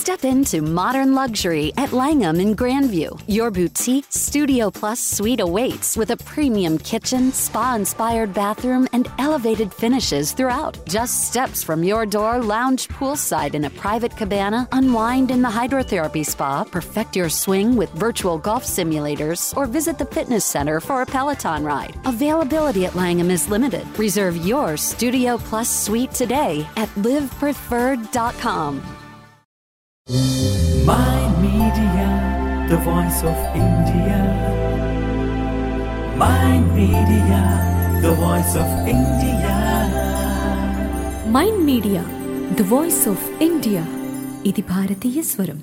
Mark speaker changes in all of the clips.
Speaker 1: Step into modern luxury at Langham in Grandview. Your boutique Studio Plus suite awaits with a premium kitchen, spa inspired bathroom, and elevated finishes throughout. Just steps from your door, lounge poolside in a private cabana, unwind in the hydrotherapy spa, perfect your swing with virtual golf simulators, or visit the fitness center for a Peloton ride. Availability at Langham is limited. Reserve your Studio Plus suite today at livepreferred.com.
Speaker 2: My Media, the voice of India. My Media, the voice of India.
Speaker 3: Mind Media the voice of India ఇది భారతీయ స్వరం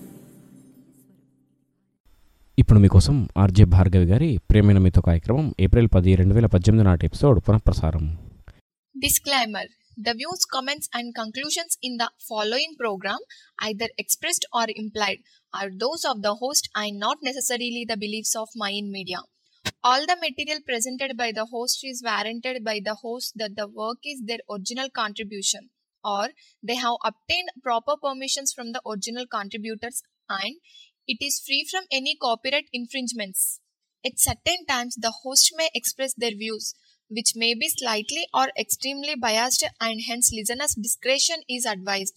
Speaker 4: ఇప్పుడు మీకోసం RJ Bhargavi గారి ప్రేమైన మీతో కార్యక్రమం April పది రెండు వేల పద్దెనిమిది నాటి ఎపిసోడ్ పునఃప్రసారం
Speaker 5: Disclaimer The views, comments, and conclusions in the following program, either expressed or implied, are those of the host and not necessarily the beliefs of Mayan Media. All the material presented by the host is warranted by the host that the work is their original contribution or they have obtained proper permissions from the original contributors and it is free from any copyright infringements. At certain times, the host may express their views, which may be slightly or extremely biased, and hence listeners' discretion is advised.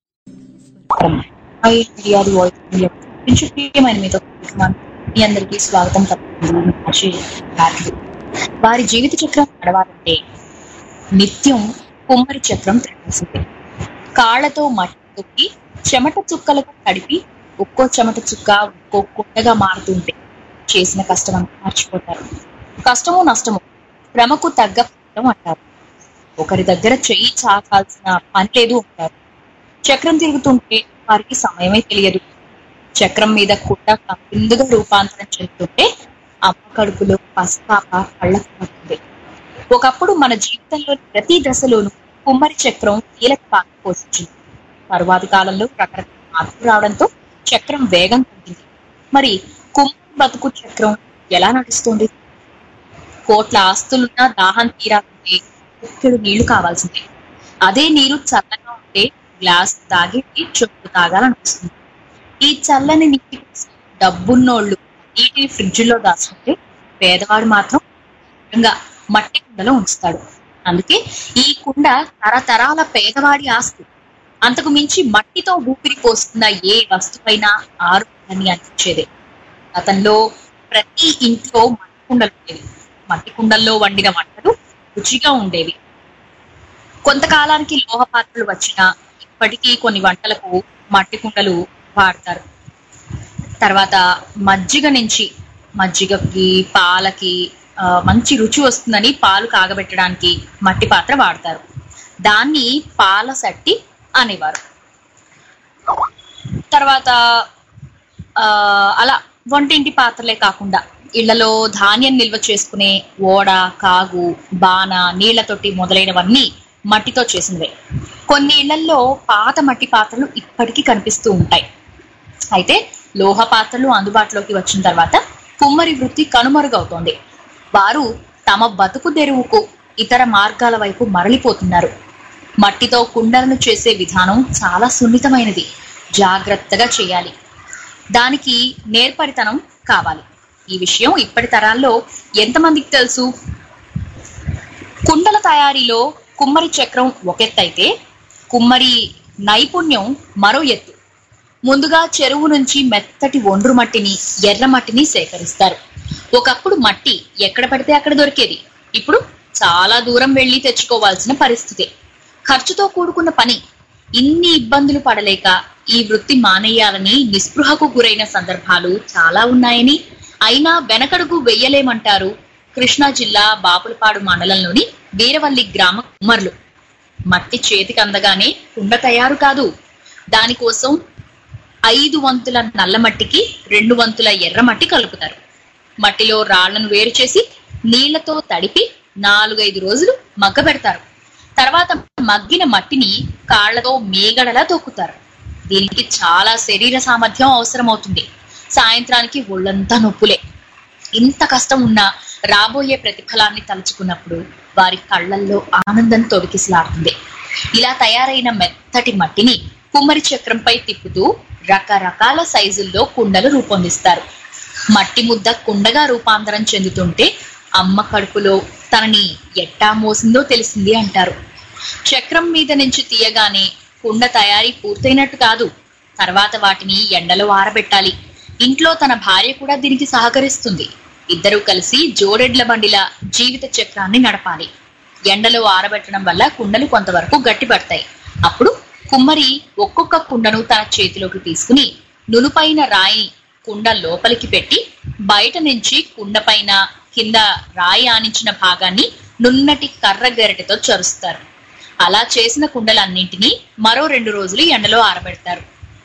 Speaker 6: Hi India the voice India గురించి ప్రియమైన మీతో కార్యక్రమాన్ని మీ అందరికీ స్వాగతం తప్పకుండా ఆశీ గారు. వారి జీవిత చక్రం నడవాలంటే నిత్యం కుమ్మరి చక్రం తిరగాల్సిందే కాళ్లతో మట్టి తొక్కి చెమట చుక్కలకు తడిపి ఒక్కో చెమట చుక్క ఒక్కో కుండగా మారుతుంటే చేసిన కష్టం అంతా మర్చిపోతారు కష్టము నష్టము శ్రమకు తగ్గ ఫలితం అంటారు ఒకరి దగ్గర చెయ్యి చాకాల్సిన పని లేదు అంటారు చక్రం తిరుగుతుంటే వారికి సమయమే తెలియదు చక్రం మీద కుట్ట కందుగా రూపాంతరం చెందుతుంటే అమ్మ కడుపులో పసిపాప కళ్ళకు పడుతుంది ఒకప్పుడు మన జీవితంలో ప్రతి దశలోనూ కుమ్మరి చక్రం కీలక పాత్ర పోషించింది తరువాతి కాలంలో రకరకాల మార్పులు రావడంతో చక్రం వేగం తగ్గింది మరి కుమ్మరి బతుకు చక్రం ఎలా నడుస్తుంది కోట్ల ఆస్తులున్నా దాహం తీరాలంటే కుక్కెడు నీళ్లు కావాల్సిందే అదే నీరు చల్లగా ఉంటే గ్లాస్ తాగేసి చొప్పు తాగాలనిపిస్తుంది ఈ చల్లని నీటి కోసం డబ్బున్నోళ్ళు నీటిని ఫ్రిడ్జ్ లో దాచుకుంటే పేదవాడు మాత్రం ఇంకా మట్టి కుండలో ఉంచుతాడు అందుకే ఈ కుండ తరతరాల పేదవాడి ఆస్తి అంతకు మించి మట్టితో ఊపిరి పోస్తున్న ఏ వస్తువైనా ఆరోగ్యాన్ని అందించేదే గతంలో ప్రతి ఇంట్లో మట్టి కుండలు ఉండేవి మట్టి కుండల్లో వండిన వంటలు రుచిగా ఉండేవి కొంతకాలానికి లోహ పాత్రలు వచ్చినా ఇప్పటికీ కొన్ని వంటలకు మట్టి కుండలు వాడతారు తర్వాత మజ్జిగ నుంచి మజ్జిగకి పాలకి ఆ, మంచి రుచి వస్తుందని పాలు కాగబెట్టడానికి మట్టి పాత్ర వాడతారు దాన్ని పాల సట్టి అనేవారు తర్వాత ఆ, అలా వంటింటి పాత్రలే కాకుండా ఇళ్లలో ధాన్యం నిల్వ చేసుకునే ఓడ కాగు బాన నీళ్ల తొట్టి మొదలైనవన్నీ మట్టితో చేసినవే కొన్ని ఇళ్లలో పాత మట్టి పాత్రలు ఇప్పటికీ కనిపిస్తూ ఉంటాయి అయితే లోహ పాత్రలు అందుబాటులోకి వచ్చిన తర్వాత కుమ్మరి వృత్తి కనుమరుగవుతోంది వారు తమ బతుకు తెరువుకు ఇతర మార్గాల వైపు మరలిపోతున్నారు మట్టితో కుండలను చేసే విధానం చాలా సున్నితమైనది జాగ్రత్తగా చేయాలి దానికి నేర్పరితనం కావాలి ఈ విషయం ఇప్పటి తరాల్లో ఎంతమందికి తెలుసు కుండల తయారీలో కుమ్మరి చక్రం ఒక ఎత్తు అయితే కుమ్మరి నైపుణ్యం మరో ఎత్తు ముందుగా చెరువు నుంచి మెత్తటి ఒండ్రు మట్టిని ఎర్ర మట్టిని సేకరిస్తారు ఒకప్పుడు మట్టి ఎక్కడ పడితే అక్కడ దొరికేది ఇప్పుడు చాలా దూరం వెళ్ళి తెచ్చుకోవాల్సిన పరిస్థితి ఖర్చుతో కూడుకున్న పని ఇన్ని ఇబ్బందులు పడలేక ఈ వృత్తి మానేయాలని నిస్పృహకు గురైన సందర్భాలు చాలా ఉన్నాయని అయినా వెనకడుగు వెయ్యలేమంటారు కృష్ణా జిల్లా బాపులపాడు మండలంలోని వీరవల్లి గ్రామ కుమ్మరులు మట్టి చేతికి అందగానే కుండ తయారు కాదు దానికోసం ఐదు వంతుల నల్ల మట్టికి రెండు వంతుల ఎర్రమట్టి కలుపుతారు మట్టిలో రాళ్లను వేరు చేసి నీళ్లతో తడిపి నాలుగైదు రోజులు మగ్గబెడతారు తర్వాత మగ్గిన మట్టిని కాళ్లతో మేగడలా తొక్కుతారు దీనికి చాలా శరీర సామర్థ్యం అవసరమవుతుంది సాయంత్రానికి ఒళ్ళంతా నొప్పులే ఇంత కష్టం ఉన్నా రాబోయే ప్రతిఫలాన్ని తలుచుకున్నప్పుడు వారి కళ్ళల్లో ఆనందం తొడికిసలాడుతుంది ఇలా తయారైన మెత్తటి మట్టిని కుమ్మరి చక్రంపై తిప్పుతూ రకరకాల సైజుల్లో కుండలు రూపొందిస్తారు మట్టి ముద్ద కుండగా రూపాంతరం చెందుతుంటే అమ్మ కడుపులో తనని ఎట్టా మోసిందో తెలిసింది అంటారు చక్రం మీద నుంచి తీయగానే కుండ తయారీ పూర్తయినట్టు కాదు తర్వాత వాటిని ఎండలో ఆరబెట్టాలి ఇంట్లో తన భార్య కూడా దీనికి సహకరిస్తుంది ఇద్దరూ కలిసి జోడెడ్ల బండిలా జీవిత చక్రాన్ని నడపాలి ఎండలో ఆరబెట్టడం వల్ల కుండలు కొంతవరకు గట్టిపడతాయి అప్పుడు కుమ్మరి ఒక్కొక్క కుండను తన చేతిలోకి తీసుకుని నునుపైన రాయి కుండ లోపలికి పెట్టి బయట నుంచి కుండ పైన కింద రాయి ఆనించిన భాగాన్ని నున్నటి కర్ర గరిటెతో చరుస్తారు అలా చేసిన కుండలన్నింటినీ మరో రెండు రోజులు ఎండలో ఆరబెడతారు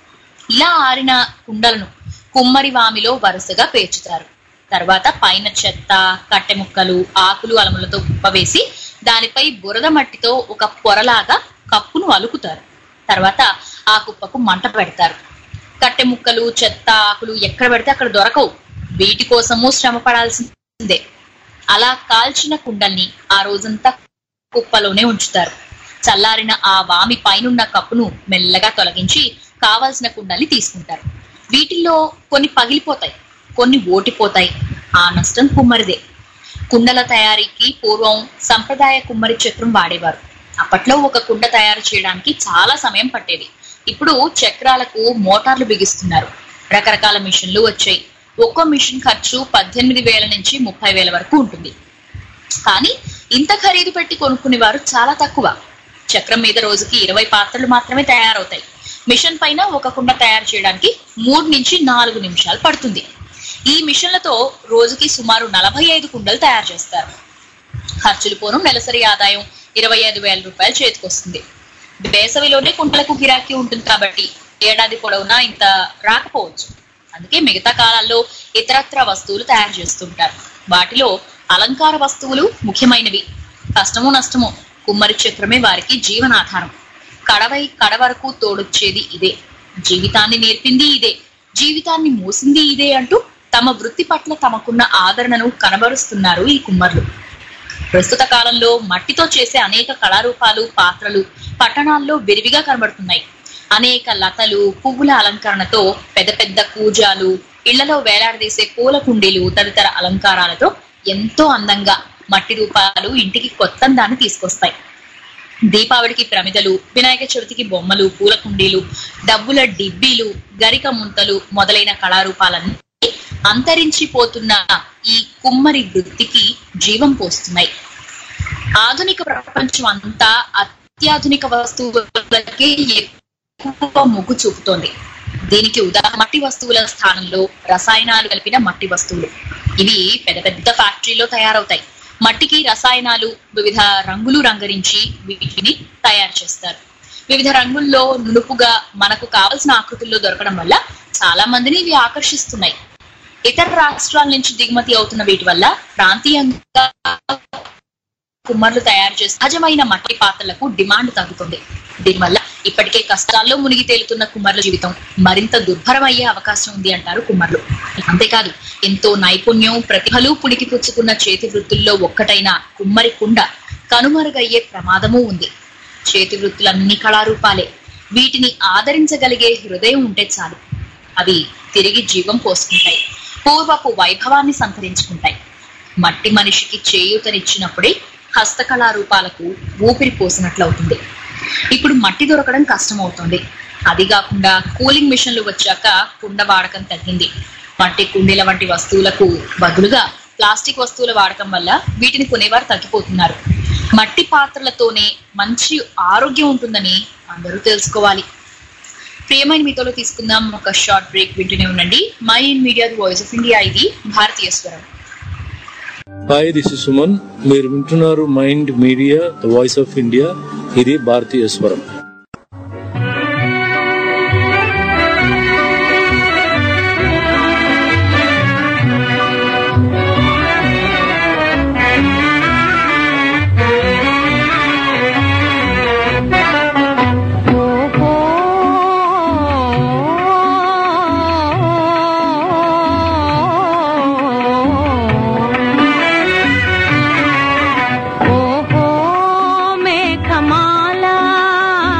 Speaker 6: ఇలా ఆరిన కుండలను కుమ్మరి వామిలో వరుసగా పేర్చుతారు తర్వాత పైన చెత్త కట్టె ముక్కలు ఆకులు అలములతో కుప్పవేసి దానిపై బురద మట్టితో ఒక పొరలాగా కప్పును అలుకుతారు తర్వాత ఆ కుప్పకు మంట పెడతారు కట్టె ముక్కలు చెత్త ఆకులు ఎక్కడ పెడితే అక్కడ దొరకవు వీటి కోసము శ్రమ పడాల్సిందే అలా కాల్చిన కుండల్ని ఆ రోజంతా కుప్పలోనే ఉంచుతారు చల్లారిన ఆ వామి పైనున్న కప్పును మెల్లగా తొలగించి కావలసిన కుండల్ని తీసుకుంటారు వీటిల్లో కొన్ని పగిలిపోతాయి కొన్ని ఓటిపోతాయి ఆ నష్టం కుమ్మరిదే కుండల తయారీకి పూర్వం సంప్రదాయ కుమ్మరి చక్రం వాడేవారు అప్పట్లో ఒక కుండ తయారు చేయడానికి చాలా సమయం పట్టేది ఇప్పుడు చక్రాలకు మోటార్లు బిగిస్తున్నారు రకరకాల మిషన్లు వచ్చాయి ఒక్కో మిషన్ ఖర్చు పద్దెనిమిది వేల నుంచి ముప్పై వేల వరకు ఉంటుంది కానీ ఇంత ఖరీదు పెట్టి కొనుక్కునే వారు చాలా తక్కువ చక్రం మీద రోజుకి ఇరవై పాత్రలు మాత్రమే తయారవుతాయి మిషన్ పైన ఒక కుండ తయారు చేయడానికి మూడు నుంచి నాలుగు నిమిషాలు పడుతుంది ఈ మిషన్లతో రోజుకి సుమారు నలభై ఐదు కుండలు తయారు చేస్తారు ఖర్చులు పోను నెలసరి ఆదాయం ఇరవై ఐదు వేల రూపాయలు చేతికొస్తుంది వేసవిలోనే కుండలకు గిరాకీ ఉంటుంది కాబట్టి ఏడాది పొడవునా ఇంత రాకపోవచ్చు అందుకే మిగతా కాలాల్లో ఇతరత్ర వస్తువులు తయారు చేస్తుంటారు వాటిలో అలంకార వస్తువులు ముఖ్యమైనవి కష్టమో నష్టమో కుమ్మరి చక్రమే వారికి జీవనాధారం కడవై కడ వరకు తోడొచ్చేది ఇదే జీవితాన్ని నేర్పింది ఇదే జీవితాన్ని మోసింది ఇదే అంటూ తమ వృత్తి పట్ల తమకున్న ఆదరణను కనబరుస్తున్నారు ఈ కుమ్మర్లు ప్రస్తుత కాలంలో మట్టితో చేసే అనేక కళారూపాలు పాత్రలు పట్టణాల్లో విరివిగా కనబడుతున్నాయి అనేక లతలు పువ్వుల అలంకరణతో పెద్ద పెద్ద కూజాలు ఇళ్లలో వేలాడదీసే పూల కుండీలు తదితర అలంకారాలతో ఎంతో అందంగా మట్టి రూపాలు ఇంటికి కొత్త అందాన్ని తీసుకొస్తాయి దీపావళికి ప్రమిదలు వినాయక చవితికి బొమ్మలు పూల కుండీలు డబ్బుల డిబ్బీలు గరిక ముంతలు మొదలైన కళారూపాలన్నీ అంతరించిపోతున్న ఈ కుమ్మరి వృత్తికి జీవం పోస్తున్నాయి ఆధునిక ప్రపంచం అంతా అత్యాధునిక వస్తువులకే ఎక్కువ మొగ్గు చూపుతోంది దీనికి ఉదాహరణ మట్టి వస్తువుల స్థానంలో రసాయనాలు కలిపిన మట్టి వస్తువులు ఇవి పెద్ద పెద్ద ఫ్యాక్టరీలో తయారవుతాయి మట్టికి రసాయనాలు వివిధ రంగులు రంగరించి వీటిని తయారు చేస్తారు వివిధ రంగుల్లో నునుపుగా మనకు కావలసిన ఆకృతుల్లో దొరకడం వల్ల చాలా మందిని ఇవి ఆకర్షిస్తున్నాయి ఇతర రాష్ట్రాల నుంచి దిగుమతి అవుతున్న వీటి వల్ల ప్రాంతీయంగా కుమ్మర్లు తయారు చేసే సహజమైన మట్టి పాత్రలకు డిమాండ్ తగ్గుతుంది దీనివల్ల ఇప్పటికే కష్టాల్లో మునిగి తేలుతున్న కుమ్మర్ల జీవితం మరింత దుర్భరం అయ్యే అవకాశం ఉంది అంటారు కుమ్మర్లు అంతేకాదు ఎంతో నైపుణ్యం ప్రతిభలు పుణికి పుచ్చుకున్న చేతి వృత్తుల్లో ఒక్కటైన కుమ్మరి కుండ కనుమరుగయ్యే ప్రమాదమూ ఉంది చేతి వృత్తులన్నీ కళారూపాలే వీటిని ఆదరించగలిగే హృదయం ఉంటే చాలు అవి తిరిగి జీవం పోసుకుంటాయి పూర్వపు వైభవాన్ని సంతరించుకుంటాయి మట్టి మనిషికి చేయూతనిచ్చినప్పుడే హస్తకళారూపాలకు ఊపిరి పోసినట్లవుతుంది ఇప్పుడు మట్టి దొరకడం కష్టమవుతుంది అది కాకుండా కూలింగ్ మిషన్లు వచ్చాక కుండ వాడకం తగ్గింది మట్టి కుండీల వంటి వస్తువులకు బదులుగా ప్లాస్టిక్ వస్తువుల వాడకం వల్ల వీటిని కొనేవారు తగ్గిపోతున్నారు మట్టి పాత్రలతోనే మంచి ఆరోగ్యం ఉంటుందని అందరూ తెలుసుకోవాలి ప్రియమైన మీతో తీసుకుందాం ఒక షార్ట్ బ్రేక్ వింటూనే ఉండండి Mind Media the voice of India ఇది భారతీయ స్వరం
Speaker 7: హాయ్ దిస్ ఇస్ సుమన్ మీరు వింటున్నారు Mind Media the voice of India ఇది భారతీయ స్వరం
Speaker 8: ఓహో మేఘమాల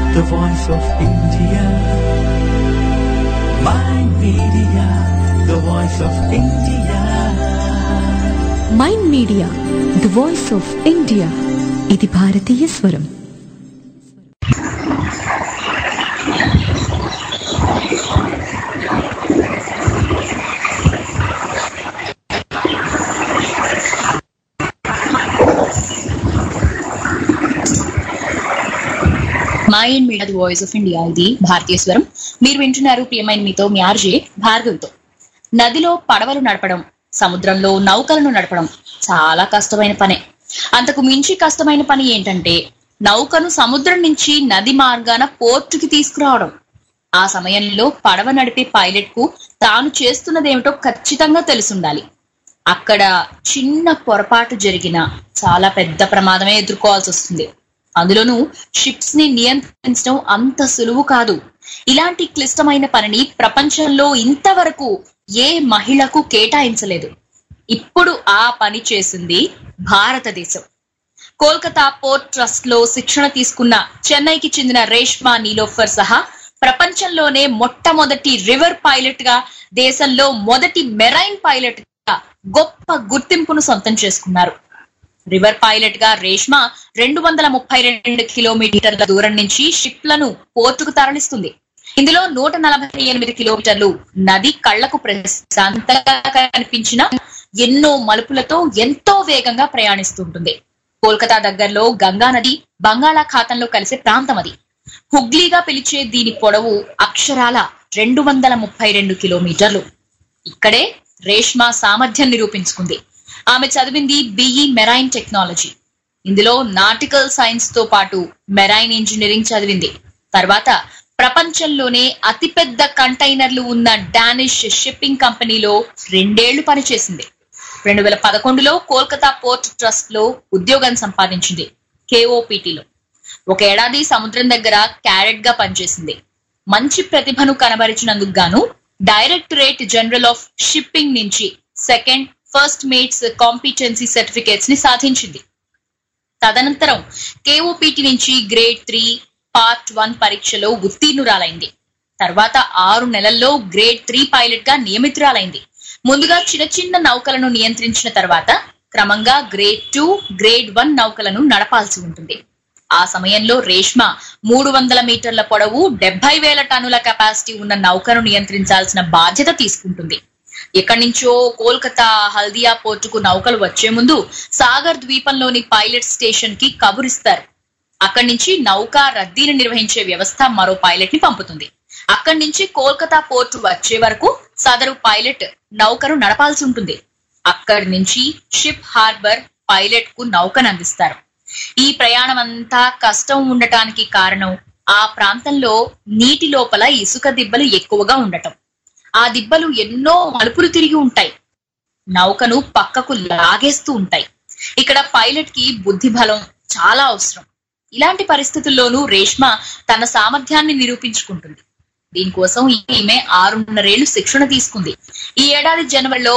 Speaker 2: the voice of India. Mind Media, the voice of India.
Speaker 3: Mind Media the voice of India ఇది భారతీయ స్వరం
Speaker 6: Mind Media the voice of India ఇది భారతీయ స్వరం మీరు వింటున్నారు ప్రియమైన మీతో మీ ఆర్జే భార్గవితో నదిలో పడవలు నడపడం సముద్రంలో నౌకలను నడపడం చాలా కష్టమైన పనే అంతకు మించి కష్టమైన పని ఏంటంటే నౌకను సముద్రం నుంచి నది మార్గాన పోర్టుకి తీసుకురావడం ఆ సమయంలో పడవ నడిపే పైలట్ కు తాను చేస్తున్నదేమిటో ఖచ్చితంగా తెలుసుండాలి అక్కడ చిన్న పొరపాటు జరిగిన చాలా పెద్ద ప్రమాదమే ఎదుర్కోవాల్సి వస్తుంది అందులోనూ షిప్స్ ని నియంత్రించడం అంత సులువు కాదు ఇలాంటి క్లిష్టమైన పనిని ప్రపంచంలో ఇంతవరకు ఏ మహిళకు కేటాయించలేదు ఇప్పుడు ఆ పని చేసింది భారతదేశం కోల్కతా పోర్ట్ ట్రస్ట్ లో శిక్షణ తీసుకున్న చెన్నైకి చెందిన రేష్మా నీలోఫర్ సహా ప్రపంచంలోనే మొట్టమొదటి రివర్ పైలట్ గా దేశంలో మొదటి మెరైన్ పైలట్ గా గొప్ప గుర్తింపును సొంతం చేసుకున్నారు రివర్ పైలట్ గా రేష్మా రెండు వందల ముప్పై రెండు కిలోమీటర్ల దూరం నుంచి షిప్లను పోర్టుకు తరలిస్తుంది ఇందులో నూట నలభై ఎనిమిది కిలోమీటర్లు నది కళ్లకు ప్రశాంతంగా కనిపించిన ఎన్నో మలుపులతో ఎంతో వేగంగా ప్రయాణిస్తుంటుంది కోల్కతా దగ్గరలో గంగా నది బంగాళాఖాతంలో కలిసే ప్రాంతం అది హుగ్లీగా పిలిచే దీని పొడవు అక్షరాల రెండు వందల ముప్పై రెండు కిలోమీటర్లు ఇక్కడే రేష్మా సామర్థ్యం నిరూపించుకుంది ఆమె చదివింది బిఈ మెరైన్ టెక్నాలజీ ఇందులో నాటికల్ సైన్స్ తో పాటు మెరైన్ ఇంజనీరింగ్ చదివింది తర్వాత ప్రపంచంలోనే అతిపెద్ద కంటైనర్లు ఉన్న డానిష్ షిప్పింగ్ కంపెనీలో రెండేళ్లు పనిచేసింది రెండు వేల పదకొండులో కోల్కతా పోర్ట్ ట్రస్ట్ లో ఉద్యోగం సంపాదించింది కేఓపిటిలో ఒక ఏడాది సముద్రం దగ్గర క్యారెట్ గా పనిచేసింది మంచి ప్రతిభను కనబరిచినందుకు గాను డైరెక్టరేట్ జనరల్ ఆఫ్ షిప్పింగ్ నుంచి second first mates competency certificates ని సాధించింది తదనంతరం కేఓపిటి నుంచి గ్రేడ్ త్రీ పార్ట్ వన్ పరీక్షలో ఉత్తీర్ణురాలైంది తర్వాత ఆరు నెలల్లో గ్రేడ్ త్రీ పైలట్ గా నియమితురాలైంది ముందుగా చిన్న చిన్న నౌకలను నియంత్రించిన తర్వాత క్రమంగా గ్రేడ్ టూ గ్రేడ్ వన్ నౌకలను నడపాల్సి ఉంటుంది ఆ సమయంలో రేష్మ మూడు వందల మీటర్ల పొడవు డెబ్బై వేల టన్నుల కెపాసిటీ ఉన్న నౌకను నియంత్రించాల్సిన బాధ్యత తీసుకుంటుంది ఎక్కడి నుంచో కోల్కతా హల్దియా పోర్టుకు నౌకలు వచ్చే ముందు సాగర్ ద్వీపంలోని పైలట్ స్టేషన్ కి కబురిస్తారు అక్కడి నుంచి నౌక రద్దీని నిర్వహించే వ్యవస్థ మరో పైలట్ ని పంపుతుంది అక్కడి నుంచి కోల్కతా పోర్టు వచ్చే వరకు సదరు పైలట్ నౌకను నడపాల్సి ఉంటుంది అక్కడి నుంచి షిప్ హార్బర్ పైలట్ కు నౌకను అందిస్తారు ఈ ప్రయాణం అంతా కష్టం ఉండటానికి కారణం ఆ ప్రాంతంలో నీటి లోపల ఇసుక దిబ్బలు ఎక్కువగా ఉండటం ఆ దిబ్బలు ఎన్నో మలుపులు తిరిగి ఉంటాయి నౌకను పక్కకు లాగేస్తూ ఉంటాయి ఇక్కడ పైలట్ కి బుద్ధి బలం చాలా అవసరం ఇలాంటి పరిస్థితుల్లోనూ రేష్మ తన సామర్థ్యాన్ని నిరూపించుకుంటుంది దీనికోసం ఈమె ఆరున్నరేళ్లు శిక్షణ తీసుకుంది ఈ ఏడాది జనవరిలో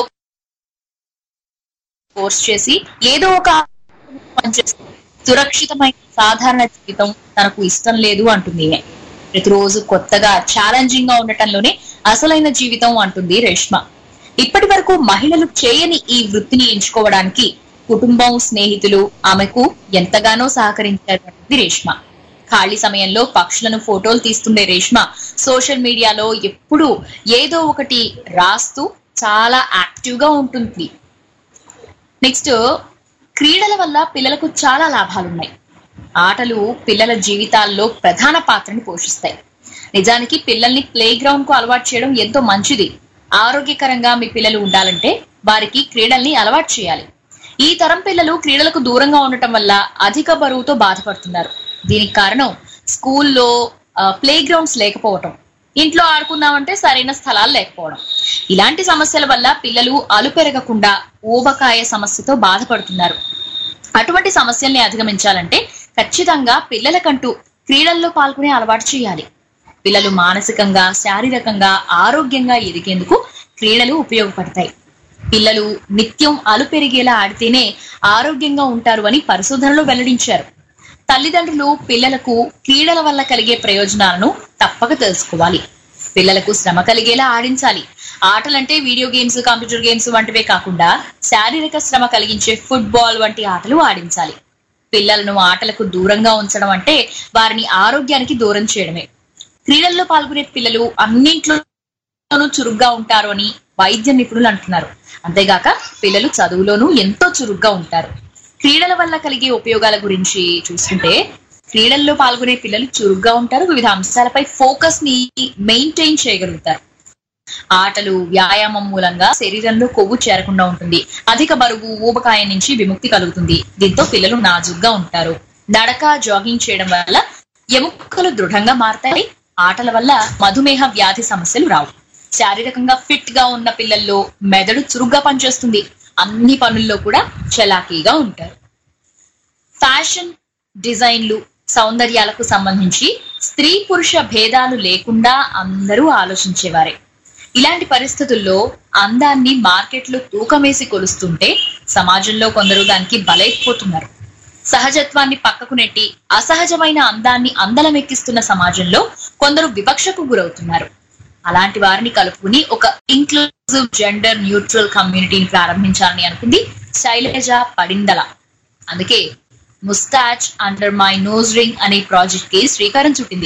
Speaker 6: కోర్స్ చేసి ఏదో ఒక పనిచేస్తుంది సురక్షితమైన సాధారణ జీవితం తనకు ఇష్టం లేదు అంటుంది ఈమె ప్రతిరోజు కొత్తగా ఛాలెంజింగ్ గా ఉండటంలోనే అసలైన జీవితం అంటుంది రేష్మ ఇప్పటి వరకు మహిళలు చేయని ఈ వృత్తిని ఎంచుకోవడానికి కుటుంబం స్నేహితులు ఆమెకు ఎంతగానో సహకరించారు అంటుంది రేష్మ ఖాళీ సమయంలో పక్షులను ఫోటోలు తీస్తుండే రేష్మ సోషల్ మీడియాలో ఎప్పుడూ ఏదో ఒకటి రాస్తూ చాలా యాక్టివ్ గా ఉంటుంది నెక్స్ట్ క్రీడల వల్ల పిల్లలకు చాలా లాభాలున్నాయి ఆటలు పిల్లల జీవితాల్లో ప్రధాన పాత్రని పోషిస్తాయి నిజానికి పిల్లల్ని ప్లే గ్రౌండ్ కు అలవాటు చేయడం ఎంతో మంచిది ఆరోగ్యకరంగా మీ పిల్లలు ఉండాలంటే వారికి క్రీడల్ని అలవాటు చేయాలి ఈ తరం పిల్లలు క్రీడలకు దూరంగా ఉండటం వల్ల అధిక బరువుతో బాధపడుతున్నారు దీనికి కారణం స్కూల్లో ప్లే గ్రౌండ్స్ లేకపోవటం ఇంట్లో ఆడుకుందామంటే సరైన స్థలాలు లేకపోవడం ఇలాంటి సమస్యల వల్ల పిల్లలు అలుపెరగకుండా ఊబకాయ సమస్యతో బాధపడుతున్నారు అటువంటి సమస్యల్ని అధిగమించాలంటే ఖచ్చితంగా పిల్లలకంటూ క్రీడల్లో పాల్గొనే అలవాటు చేయాలి పిల్లలు మానసికంగా శారీరకంగా ఆరోగ్యంగా ఎదిగేందుకు క్రీడలు ఉపయోగపడతాయి పిల్లలు నిత్యం అలుపెరిగేలా ఆడితేనే ఆరోగ్యంగా ఉంటారు అని పరిశోధనలో వెల్లడించారు తల్లిదండ్రులు పిల్లలకు క్రీడల వల్ల కలిగే ప్రయోజనాలను తప్పక తెలుసుకోవాలి పిల్లలకు శ్రమ కలిగేలా ఆడించాలి ఆటలంటే వీడియో గేమ్స్ కంప్యూటర్ గేమ్స్ వంటివే కాకుండా శారీరక శ్రమ కలిగించే ఫుట్బాల్ వంటి ఆటలు ఆడించాలి పిల్లలను ఆటలకు దూరంగా ఉంచడం అంటే వారిని ఆరోగ్యానికి దూరం చేయడమే క్రీడల్లో పాల్గొనే పిల్లలు అన్నింట్లోనూ చురుగ్గా ఉంటారు అని వైద్య నిపుణులు అంటున్నారు అంతేగాక పిల్లలు చదువులోనూ ఎంతో చురుగ్గా ఉంటారు క్రీడల వల్ల కలిగే ఉపయోగాల గురించి చూసుకుంటే క్రీడల్లో పాల్గొనే పిల్లలు చురుగ్గా ఉంటారు వివిధ అంశాలపై ఫోకస్ ని మెయింటైన్ చేయగలుగుతారు ఆటలు వ్యాయామం మూలంగా శరీరంలో కొవ్వు చేరకుండా ఉంటుంది అధిక బరువు ఊబకాయం నుంచి విముక్తి కలుగుతుంది దీంతో పిల్లలు నాజుగ్గా ఉంటారు నడక జాగింగ్ చేయడం వల్ల ఎముకలు దృఢంగా మారతాయి ఆటల వల్ల మధుమేహ వ్యాధి సమస్యలు రావు శారీరకంగా ఫిట్ గా ఉన్న పిల్లల్లో మెదడు చురుగ్గా పనిచేస్తుంది అన్ని పనుల్లో కూడా చలాకీగా ఉంటారు ఫ్యాషన్ డిజైన్లు సౌందర్యాలకు సంబంధించి స్త్రీ పురుష భేదాలు లేకుండా అందరూ ఆలోచించేవారే ఇలాంటి పరిస్థితుల్లో అందాన్ని మార్కెట్లో తూకమేసి కొలుస్తుంటే సమాజంలో కొందరు దానికి బలైపోతున్నారు సహజత్వాన్ని పక్కకు నెట్టి అసహజమైన అందాన్ని అందలమెక్కిస్తున్న సమాజంలో కొందరు వివక్షకు గురవుతున్నారు అలాంటి వారిని కలుపుకుని ఒక ఇంక్లూజివ్ జెండర్ న్యూట్రల్ కమ్యూనిటీని ప్రారంభించాలని అనుకుంది శైలజ పడిందల అందుకే moustache under my nose ring అనే ప్రాజెక్ట్ కి శ్రీకారం చుట్టింది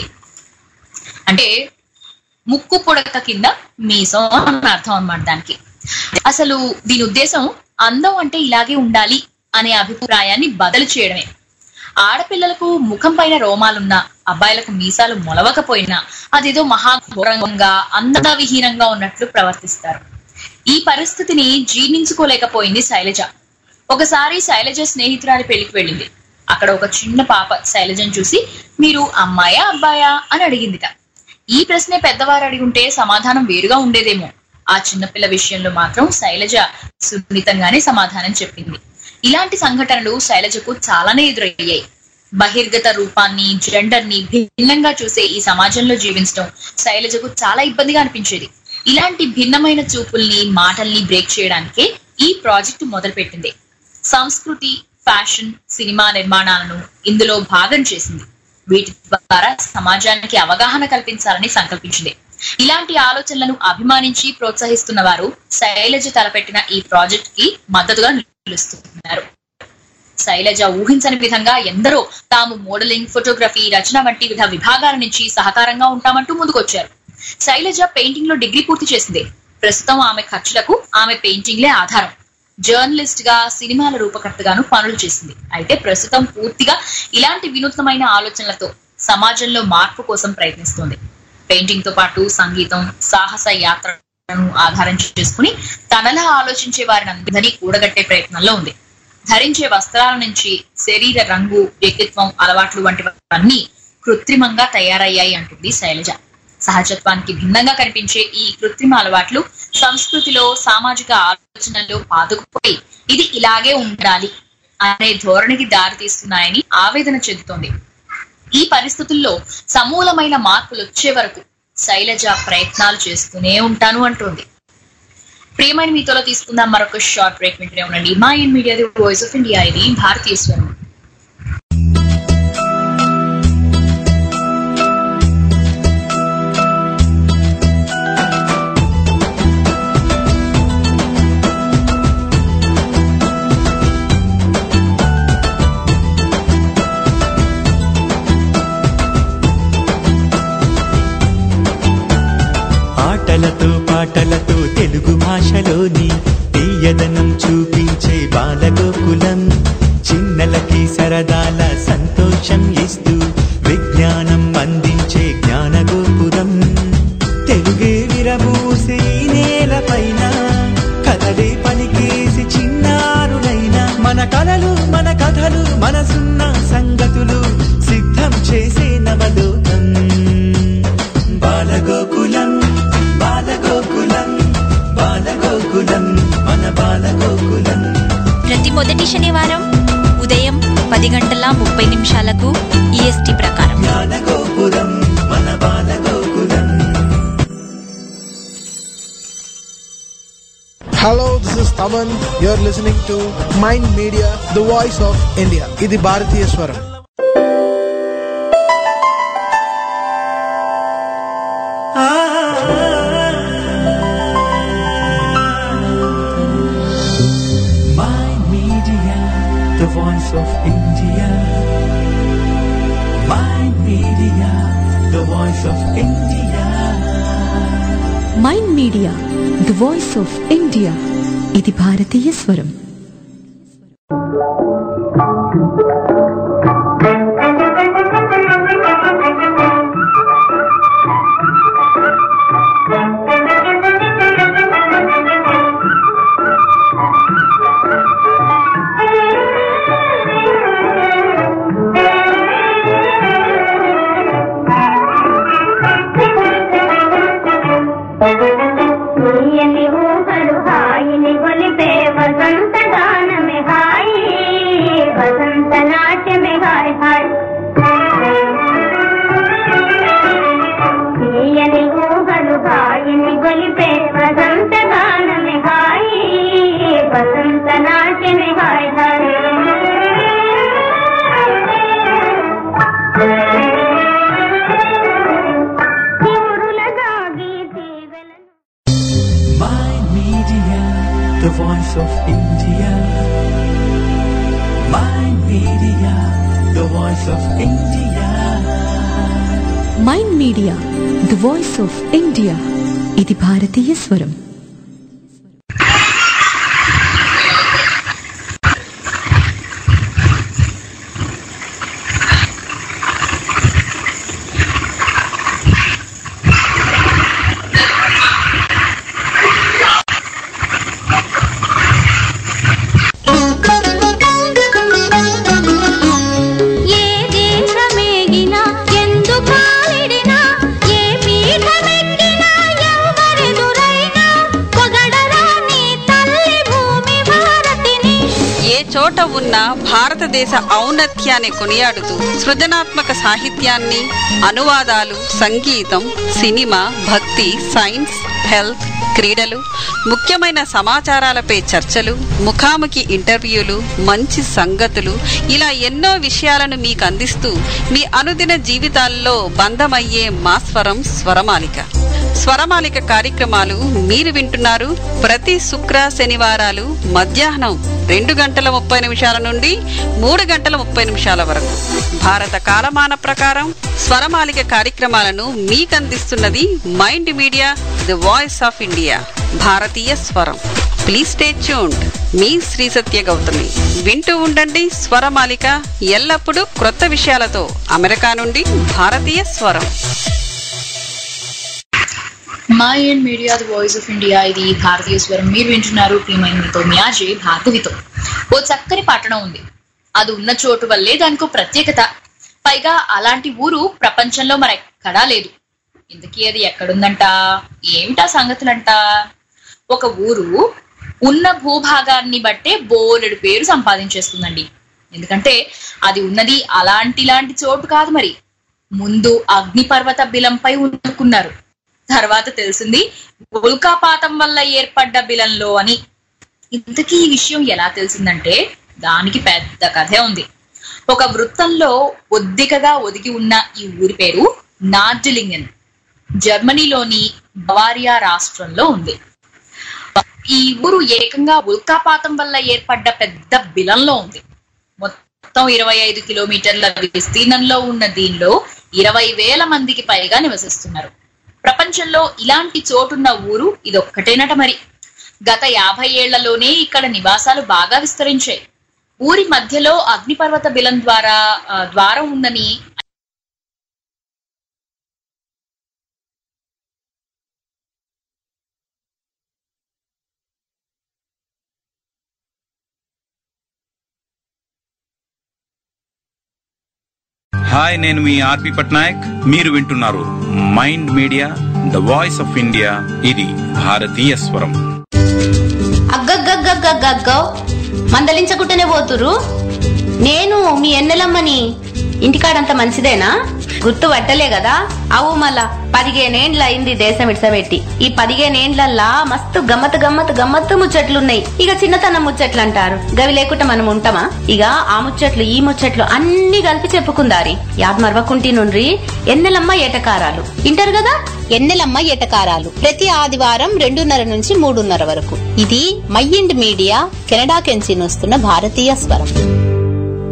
Speaker 6: అంటే ముక్కు పుడక కింద మీసం అని అర్థం అన్నమాట దానికి అసలు దీని ఉద్దేశం అందం అంటే ఇలాగే ఉండాలి అనే అభిప్రాయాన్ని బదులు చేయడమే ఆడపిల్లలకు ముఖం పైన రోమాలున్నా అబ్బాయిలకు మీసాలు మొలవకపోయినా అదేదో మహాఘోరంగా అందవిహీనంగా ఉన్నట్లు ప్రవర్తిస్తారు ఈ పరిస్థితిని జీర్ణించుకోలేకపోయింది శైలజ ఒకసారి శైలజ స్నేహితురాలి పెళ్లికి వెళ్ళింది అక్కడ ఒక చిన్న పాప శైలజను చూసి మీరు అమ్మాయా అబ్బాయా అని అడిగిందిట ఈ ప్రశ్నే పెద్దవారు అడిగుంటే సమాధానం వేరుగా ఉండేదేమో ఆ చిన్నపిల్ల విషయంలో మాత్రం శైలజ సున్నితంగానే సమాధానం చెప్పింది ఇలాంటి సంఘటనలు శైలజకు చాలానే ఎదురయ్యాయి బహిర్గత రూపాన్ని జెండర్ ని భిన్నంగా చూసే ఈ సమాజంలో జీవించడం శైలజకు చాలా ఇబ్బందిగా అనిపించేది ఇలాంటి భిన్నమైన చూపుల్ని మాటల్ని బ్రేక్ చేయడానికే ఈ ప్రాజెక్టు మొదలుపెట్టింది సంస్కృతి ఫ్యాషన్ సినిమా నిర్మాణాలను ఇందులో భాగం చేసింది వీటి ద్వారా సమాజానికి అవగాహన కల్పించాలని సంకల్పించింది ఇలాంటి ఆలోచనలను అభిమానించి ప్రోత్సహిస్తున్న వారు శైలజ తలపెట్టిన ఈ ప్రాజెక్ట్ కి మద్దతుగా నిలుస్తున్నారు శైలజ ఊహించని విధంగా ఎందరో తాము మోడలింగ్ ఫోటోగ్రఫీ రచన వంటి వివిధ విభాగాల నుంచి సహకారంగా ఉంటామంటూ ముందుకొచ్చారు శైలజ పెయింటింగ్ లో డిగ్రీ పూర్తి చేసింది ప్రస్తుతం ఆమె ఖర్చులకు ఆమె పెయింటింగ్లే ఆధారం జర్నలిస్ట్ గా సినిమాల రూపకర్తగాను పనులు చేసింది అయితే ప్రస్తుతం పూర్తిగా ఇలాంటి వినూత్నమైన ఆలోచనలతో సమాజంలో మార్పు కోసం ప్రయత్నిస్తోంది పెయింటింగ్ తో పాటు సంగీతం సాహస యాత్రను ఆధారం చేసుకుని తనలా ఆలోచించే వారిని అందరినీ కూడగట్టే ప్రయత్నంలో ఉంది ధరించే వస్త్రాల నుంచి శరీర రంగు వ్యక్తిత్వం అలవాట్లు వంటివన్నీ కృత్రిమంగా తయారయ్యాయి అంటుంది శైలజ సహజత్వానికి భిన్నంగా కనిపించే ఈ కృత్రిమ అలవాట్లు సంస్కృతిలో సామాజిక ఆలోచనల్లో పాతుకుపోయి ఇది ఇలాగే ఉండాలి అనే ధోరణికి దారితీస్తున్నాయని ఆవేదన చెందుతోంది ఈ పరిస్థితుల్లో సమూలమైన మార్పులు వచ్చే వరకు శైలజ ప్రయత్నాలు చేస్తూనే ఉంటాను అంటోంది ప్రియమైన మీతోలో తీసుకుందాం మరొక షార్ట్ బ్రేక్ వింటూనే ఉండండి Mind Media the voice of India ఇది భారతీయ స్వరం
Speaker 2: ఆటలతో పాటలతో తెలుగు భాషలోని తీయదనం చూపించే బాలగోకులం చిన్నలకి సరదాల సంతోషం ఇస్తూ విజ్ఞానం అందించే జ్ఞానగోపురం తెలుగే విరబూసే ఈ నేలపైన కథలే పలికేసి చిన్నారులైన మన కలలు మన కథలు మనసున్న సంగతులు సిద్ధం చేసే నవలోకం బాలగోకులం బాలగోకులం బాలగోకులం మన బాలగోకులం
Speaker 8: ప్రతి మొదటి శనివారం ఉదయం పది గంటల ముప్పై నిమిషాలకు ఈఎస్టీ ప్రకారం
Speaker 2: జ్ఞానగోపురం మన Balagokulam
Speaker 9: Hello, this is Taman. You're listening to Mind Media, the voice of India. ఇది భారతీయ స్వరం
Speaker 2: voice of India. Mind Media, the voice of India.
Speaker 3: Mind Media the voice of India ఇది భారతీయ స్వరం
Speaker 10: తీయని ఊహలు హాయిని గొలిపే వసంత గానమే హాయి వసంత నాట్యమే హాయ్ హాయ్ తీయని ఊహలు హాయిని గొలిపే వసంత గానమే హాయి వసంత నాట్యమే హాయ్
Speaker 2: Mind Media, the voice of India. Mind Media, the voice of India.
Speaker 3: Mind Media the voice of India ఇది భారతీయ స్వరం
Speaker 10: ఏ దేశమేగినా ఎందు కాలిడినా ఏ పీఠమెక్కినా ఎవరెదురైనా పొగడరా నీ తల్లి భూమి భారతిని
Speaker 11: ఏ చోట ఉన్న భారతదేశ ఔన్నత్యాన్ని కొనియాడుతూ సృజనాత్మక సాహిత్యాన్ని అనువాదాలు సంగీతం సినిమా భక్తి సైన్స్ హెల్త్ క్రీడలు ముఖ్యమైన సమాచారాలపై చర్చలు ముఖాముఖి ఇంటర్వ్యూలు మంచి సంగతులు ఇలా ఎన్నో విషయాలను మీకు అందిస్తూ మీ అనుదిన జీవితాల్లో బంధమయ్యే మా స్వరం స్వరమాలిక స్వరమాలిక కార్యక్రమాలు మీరు వింటున్నారు ప్రతి శుక్ర శనివారాలు మధ్యాహ్నం రెండు గంటల ముప్పై నిమిషాల నుండి మూడు గంటల ముప్పై నిమిషాల వరకు భారత కాలమాన ప్రకారం స్వరమాలిక కార్యక్రమాలను మీకందిస్తున్నది Mind Media the voice of India భారతీయ స్వరం ప్లీజ్ స్టే ట్యూన్డ్ మీ శ్రీ సత్య గౌతమి వింటూ ఉండండి స్వరమాలిక ఎల్లప్పుడూ క్రొత్త విషయాలతో అమెరికా నుండి భారతీయ స్వరం
Speaker 6: Mind Media the voice of India ఇది భారతీయ స్వరం మీరు వింటున్నారు ప్రియమైన మీతో మీ అజయ్ భార్గవితో ఓ చక్కని పట్టణం ఉంది అది ఉన్న చోటు వల్లే దానికో ప్రత్యేకత పైగా అలాంటి ఊరు ప్రపంచంలో మరెక్కడా లేదు ఇంతకీ అది ఎక్కడుందంట ఏమిటా సంగతులంట ఒక ఊరు ఉన్న భూభాగాన్ని బట్టే బోలెడు పేరు సంపాదించేస్తుందండి ఎందుకంటే అది ఉన్నది అలాంటి లాంటి చోటు కాదు మరి ముందు అగ్నిపర్వత బిలంపై అనుకున్నారు తర్వాత తెలిసింది ఉల్కాపాతం వల్ల ఏర్పడ్డ బిలంలో అని ఇంతకీ ఈ విషయం ఎలా తెలిసిందంటే దానికి పెద్ద కథే ఉంది ఒక వృత్తంలో ఒద్దికగా ఒదిగి ఉన్న ఈ ఊరి పేరు నార్జిలింగన్ జర్మనీలోని బవారియా రాష్ట్రంలో ఉంది ఈ ఊరు ఏకంగా ఉల్కాపాతం వల్ల ఏర్పడ్డ పెద్ద బిలంలో ఉంది మొత్తం ఇరవై ఐదు కిలోమీటర్ల విస్తీర్ణంలో ఉన్న దీనిలో ఇరవై వేల మందికి పైగా నివసిస్తున్నారు ప్రపంచంలో ఇలాంటి చోటున్న ఊరు ఇదొక్కటేనట మరి గత యాభై ఏళ్లలోనే ఇక్కడ నివాసాలు బాగా విస్తరించాయి ఊరి మధ్యలో అగ్నిపర్వత బిలం ద్వారా ఆ, ద్వారం ఉందని
Speaker 12: హాయ్ నేను మీ ఆర్పి పట్నాయక్ మీరు వింటున్నారు Mind Media the voice of India ఇది భారతీయ స్వరం
Speaker 13: అగ్గగ్గగ్గగ్గగ్గో మందలించకుండానే పోతురు నేను మీ ఎన్నెలమ్మని ఇంటికాడంత మంచిదేనా గుర్తు పట్టలే కదా అవు మళ్ళా పదిహేనేండ్ల అయింది దేశం ఇడ్సబెట్టి ఈ పదిహేనేండ్లల్లా మస్తు గమ్మత్ గమ్మత్ గమ్మత్తు ముచ్చట్లున్నాయి ఇక చిన్నతనం ముచ్చట్లు అంటారు గవి లేకుండా మనం ఉంటామా ఇక ఆ ముచ్చట్లు ఈ ముచ్చట్లు అన్ని కలిపి చెప్పుకుందారి యాద్ మరవకుంటి నుండ్రి ఎన్నెలమ్మ ఏటకారాలు ఇంటారు కదా
Speaker 14: ఎన్నెలమ్మ ఎటకారాలు ప్రతి ఆదివారం రెండున్నర నుంచి మూడున్నర వరకు ఇది మైండ్ మీడియా కెనడా కెంచి వస్తున్న భారతీయ స్వరం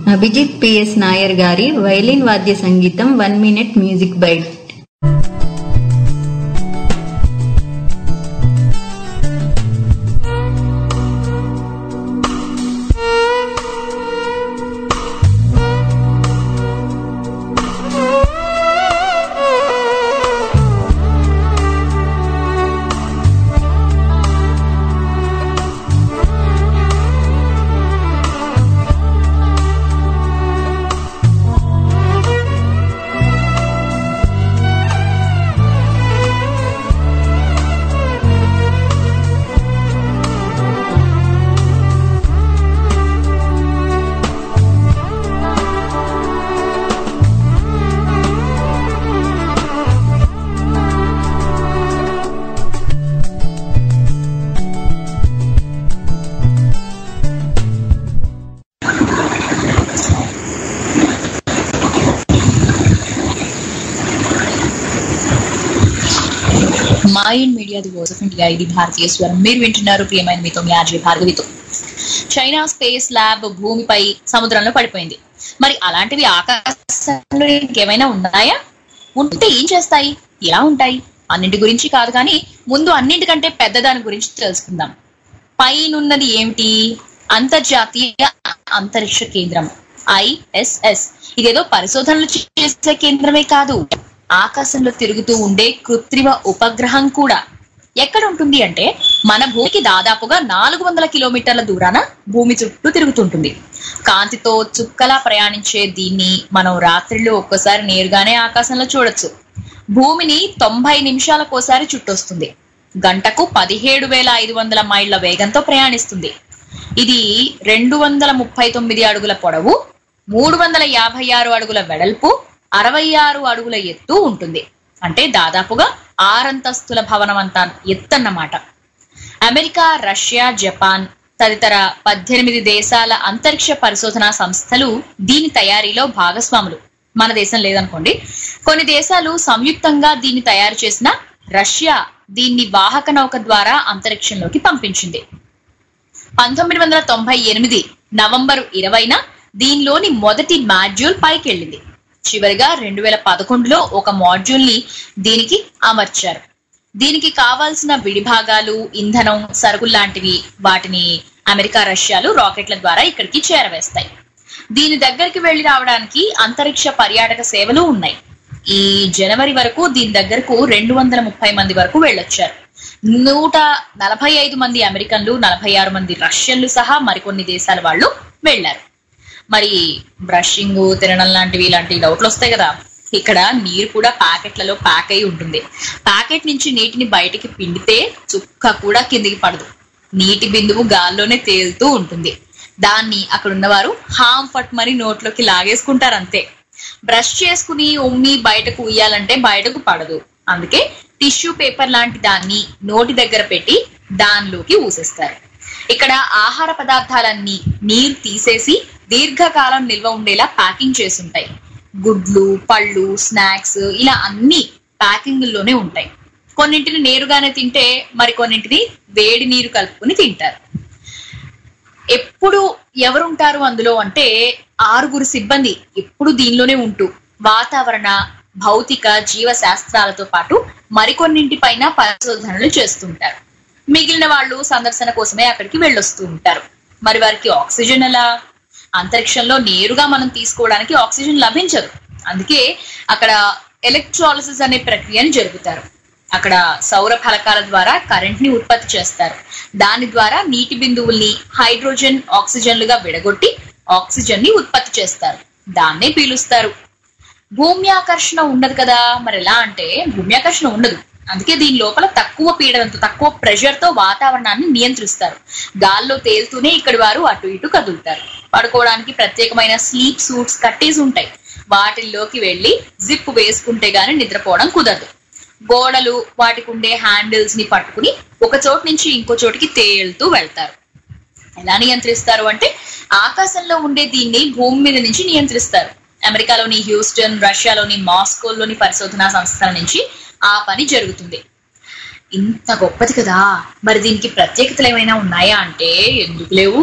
Speaker 15: అభిజిత్ పిఎస్ నాయర్ గారి వైలిన్ వాద్య సంగీతం one minute music bite
Speaker 6: Mind Media the voice of India ఇది భారతీయ స్వరం మీరు వింటున్నారు ప్రియమైన మీతో మీ ఆర్జే భార్గవితో చైనా స్పేస్ ల్యాబ్ భూమిపై సముద్రంలో పడిపోయింది మరి అలాంటివి ఆకాశంలో ఇంకేమైనా ఉన్నాయా ఉంటే ఏం చేస్తాయి ఎలా ఉంటాయి అన్నింటి గురించి కాదు కానీ ముందు అన్నింటికంటే పెద్దదాని గురించి తెలుసుకుందాం పైనున్నది ఏమిటి అంతర్జాతీయ అంతరిక్ష కేంద్రం ఐఎస్ఎస్ ఇదేదో పరిశోధనలు చేసే కేంద్రమే కాదు ఆకాశంలో తిరుగుతూ ఉండే కృత్రిమ ఉపగ్రహం కూడా ఎక్కడ ఉంటుంది అంటే మన భూమికి దాదాపుగా నాలుగు వందల కిలోమీటర్ల దూరాన భూమి చుట్టూ తిరుగుతుంటుంది కాంతితో చుక్కలా ప్రయాణించే దీన్ని మనం రాత్రిలో ఒక్కసారి నేరుగానే ఆకాశంలో చూడొచ్చు భూమిని తొంభై నిమిషాలకోసారి చుట్టొస్తుంది గంటకు పదిహేడు వేల ఐదు వందల మైళ్ళ వేగంతో ప్రయాణిస్తుంది ఇది రెండు వందల ముప్పై తొమ్మిది అడుగుల పొడవు మూడు వందల యాభై ఆరు అడుగుల వెడల్పు అరవై ఆరు అడుగుల ఎత్తు ఉంటుంది అంటే దాదాపుగా ఆరంతస్తుల భవనం అంత ఎత్తన్నమాట అమెరికా రష్యా జపాన్ తదితర పద్దెనిమిది దేశాల అంతరిక్ష పరిశోధనా సంస్థలు దీని తయారీలో భాగస్వాములు మన దేశం లేదనుకోండి కొన్ని దేశాలు సంయుక్తంగా దీన్ని తయారు చేసిన రష్యా దీన్ని వాహక నౌక ద్వారా అంతరిక్షంలోకి పంపించింది పంతొమ్మిది వందల తొంభై ఎనిమిది నవంబరు ఇరవైన దీనిలోని మొదటి మాడ్యూల్ పైకి వెళ్ళింది చివరిగా రెండు వేల పదకొండులో ఒక మాడ్యూల్ ని దీనికి అమర్చారు దీనికి కావాల్సిన విడిభాగాలు ఇంధనం సరుకులు లాంటివి వాటిని అమెరికా రష్యాలు రాకెట్ల ద్వారా ఇక్కడికి చేరవేస్తాయి దీని దగ్గరికి వెళ్లి రావడానికి అంతరిక్ష పర్యాటక సేవలు ఉన్నాయి ఈ జనవరి వరకు దీని దగ్గరకు రెండు వందల ముప్పై మంది వరకు వెళ్ళొచ్చారు నూట నలభై ఐదు మంది అమెరికన్లు నలభై ఆరు మంది రష్యన్లు సహా మరికొన్ని దేశాల వాళ్ళు వెళ్లారు మరి బ్రషింగ్ తినడం లాంటివి ఇలాంటి డౌట్లు వస్తాయి కదా ఇక్కడ నీరు కూడా ప్యాకెట్లలో ప్యాక్ అయి ఉంటుంది ప్యాకెట్ నుంచి నీటిని బయటికి పిండితే చుక్క కూడా కిందికి పడదు నీటి బిందువు గాల్లోనే తేలుతూ ఉంటుంది దాన్ని అక్కడ ఉన్నవారు హామ్ పట్మని నోట్లోకి లాగేసుకుంటారు అంతే బ్రష్ చేసుకుని ఉమ్మి బయటకు ఉయ్యాలంటే బయటకు పడదు అందుకే టిష్యూ పేపర్ లాంటి దాన్ని నోటి దగ్గర పెట్టి దానిలోకి ఊసేస్తారు ఇక్కడ ఆహార పదార్థాలన్నీ నీరు తీసేసి దీర్ఘకాలం నిల్వ ఉండేలా ప్యాకింగ్ చేసుంటాయి గుడ్లు పళ్ళు స్నాక్స్ ఇలా అన్ని ప్యాకింగ్ లోనే ఉంటాయి కొన్నింటిని నేరుగానే తింటే మరి కొన్నింటిని వేడి నీరు కలుపుకుని తింటారు ఎప్పుడు ఎవరుంటారు అందులో అంటే ఆరుగురు సిబ్బంది ఎప్పుడు దీనిలోనే ఉంటూ వాతావరణ భౌతిక జీవ శాస్త్రాలతో పాటు మరికొన్నింటి పైన పరిశోధనలు చేస్తుంటారు మిగిలిన వాళ్ళు సందర్శన కోసమే అక్కడికి వెళ్ళొస్తూ ఉంటారు మరి వారికి ఆక్సిజన్ ఎలా అంతరిక్షంలో నేరుగా మనం తీసుకోవడానికి ఆక్సిజన్ లభించదు అందుకే అక్కడ ఎలక్ట్రాలసిస్ అనే ప్రక్రియను జరుపుతారు అక్కడ సౌర ఫలకాల ద్వారా కరెంట్ ని ఉత్పత్తి చేస్తారు దాని ద్వారా నీటి బిందువుల్ని హైడ్రోజన్ ఆక్సిజన్లుగా విడగొట్టి ఆక్సిజన్ ని ఉత్పత్తి చేస్తారు దాన్నే పీలుస్తారు భూమ్యాకర్షణ ఉండదు కదా మరి ఎలా అంటే భూమ్యాకర్షణ ఉండదు అందుకే దీని లోపల తక్కువ పీడనంతో తక్కువ ప్రెషర్ తో వాతావరణాన్ని నియంత్రిస్తారు గాల్లో తేలుతూనే ఇక్కడి వారు అటు ఇటు కదులుతారు పడుకోవడానికి ప్రత్యేకమైన స్లీప్ సూట్స్ కట్టేసి ఉంటాయి వాటిల్లోకి వెళ్ళి జిప్ వేసుకుంటే గానీ నిద్రపోవడం కుదరదు గోడలు వాటికి ఉండే హ్యాండిల్స్ ని పట్టుకుని ఒక చోటు నుంచి ఇంకో చోటికి తేలుతూ వెళ్తారు ఎలా నియంత్రిస్తారు అంటే ఆకాశంలో ఉండే దీన్ని భూమి మీద నుంచి నియంత్రిస్తారు అమెరికాలోని హ్యూస్టన్ రష్యాలోని మాస్కోలోని పరిశోధనా సంస్థల నుంచి ఆ పని జరుగుతుంది ఇంత గొప్పది కదా మరి దీనికి ప్రత్యేకతలు ఏమైనా ఉన్నాయా అంటే ఎందుకు లేవు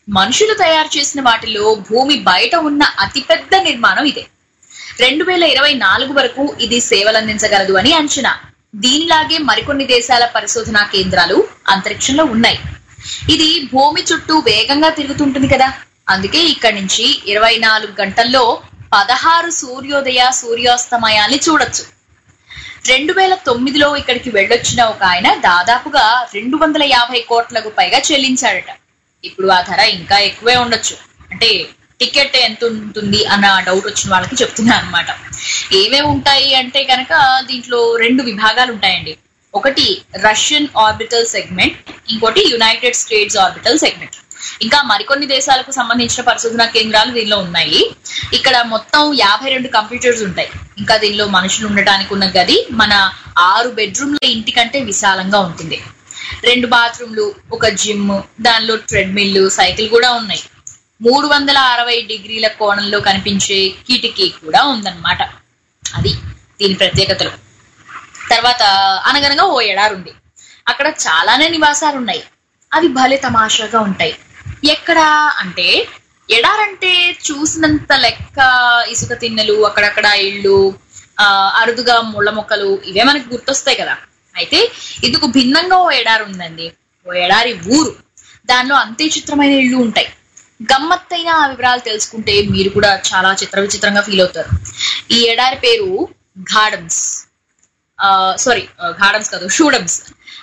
Speaker 6: మనుషులు తయారు చేసిన వాటిలో భూమి బయట ఉన్న అతిపెద్ద నిర్మాణం ఇదే రెండు వేల ఇరవై నాలుగు వరకు ఇది సేవలందించగలదు అని అంచనా దీనిలాగే మరికొన్ని దేశాల పరిశోధనా కేంద్రాలు అంతరిక్షంలో ఉన్నాయి ఇది భూమి చుట్టూ వేగంగా తిరుగుతుంటుంది కదా అందుకే ఇక్కడి నుంచి ఇరవై నాలుగు గంటల్లో పదహారు సూర్యోదయ సూర్యాస్తమయాల్ని చూడొచ్చు రెండు వేల తొమ్మిదిలో ఇక్కడికి వెళ్ళొచ్చిన ఒక ఆయన దాదాపుగా రెండు వందల యాభై కోట్లకు పైగా చెల్లించాడట ఇప్పుడు ఆ ధర ఇంకా ఎక్కువే ఉండొచ్చు అంటే టికెట్ ఎంత ఉంటుంది అన్న డౌట్ వచ్చిన వాళ్ళకి చెప్తున్నా అనమాట ఏమేమి ఉంటాయి అంటే కనుక దీంట్లో రెండు విభాగాలు ఉంటాయండి ఒకటి రష్యన్ ఆర్బిటల్ సెగ్మెంట్ ఇంకోటి యునైటెడ్ స్టేట్స్ ఆర్బిటల్ సెగ్మెంట్ ఇంకా మరికొన్ని దేశాలకు సంబంధించిన పరిశోధనా కేంద్రాలు దీనిలో ఉన్నాయి ఇక్కడ మొత్తం యాభై రెండు కంప్యూటర్స్ ఉంటాయి ఇంకా దీనిలో మనుషులు ఉండటానికి ఉన్న గది మన ఆరు బెడ్రూమ్ల ఇంటి కంటే విశాలంగా ఉంటుంది రెండు బాత్రూమ్లు ఒక జిమ్ దానిలో ట్రెడ్మిల్ సైకిల్ కూడా ఉన్నాయి మూడు వందల అరవై డిగ్రీల కోణంలో కనిపించే కిటికీ కూడా ఉందన్నమాట అది దీని ప్రత్యేకతలు తర్వాత అనగనగా ఓ ఎడారి ఉంది అక్కడ చాలానే నివాసాలు ఉన్నాయి అవి భలే తమాషాగా ఉంటాయి ఎక్కడ అంటే ఎడారంటే చూసినంత లెక్క ఇసుక తిన్నెలు అక్కడక్కడ ఇళ్ళు ఆ అరుదుగా ముళ్ళ మొక్కలు ఇవే మనకు గుర్తొస్తాయి కదా అయితే ఇందుకు భిన్నంగా ఓ ఎడారి ఉందండి ఓ ఎడారి ఊరు దానిలో అంతే చిత్రమైన ఇళ్ళు ఉంటాయి గమ్మత్తైన ఆ వివరాలు తెలుసుకుంటే మీరు కూడా చాలా చిత్ర విచిత్రంగా ఫీల్ అవుతారు ఈ ఎడారి పేరు ఘాడమ్స్ సారీ ఘాడమ్స్ కాదు షూడమ్స్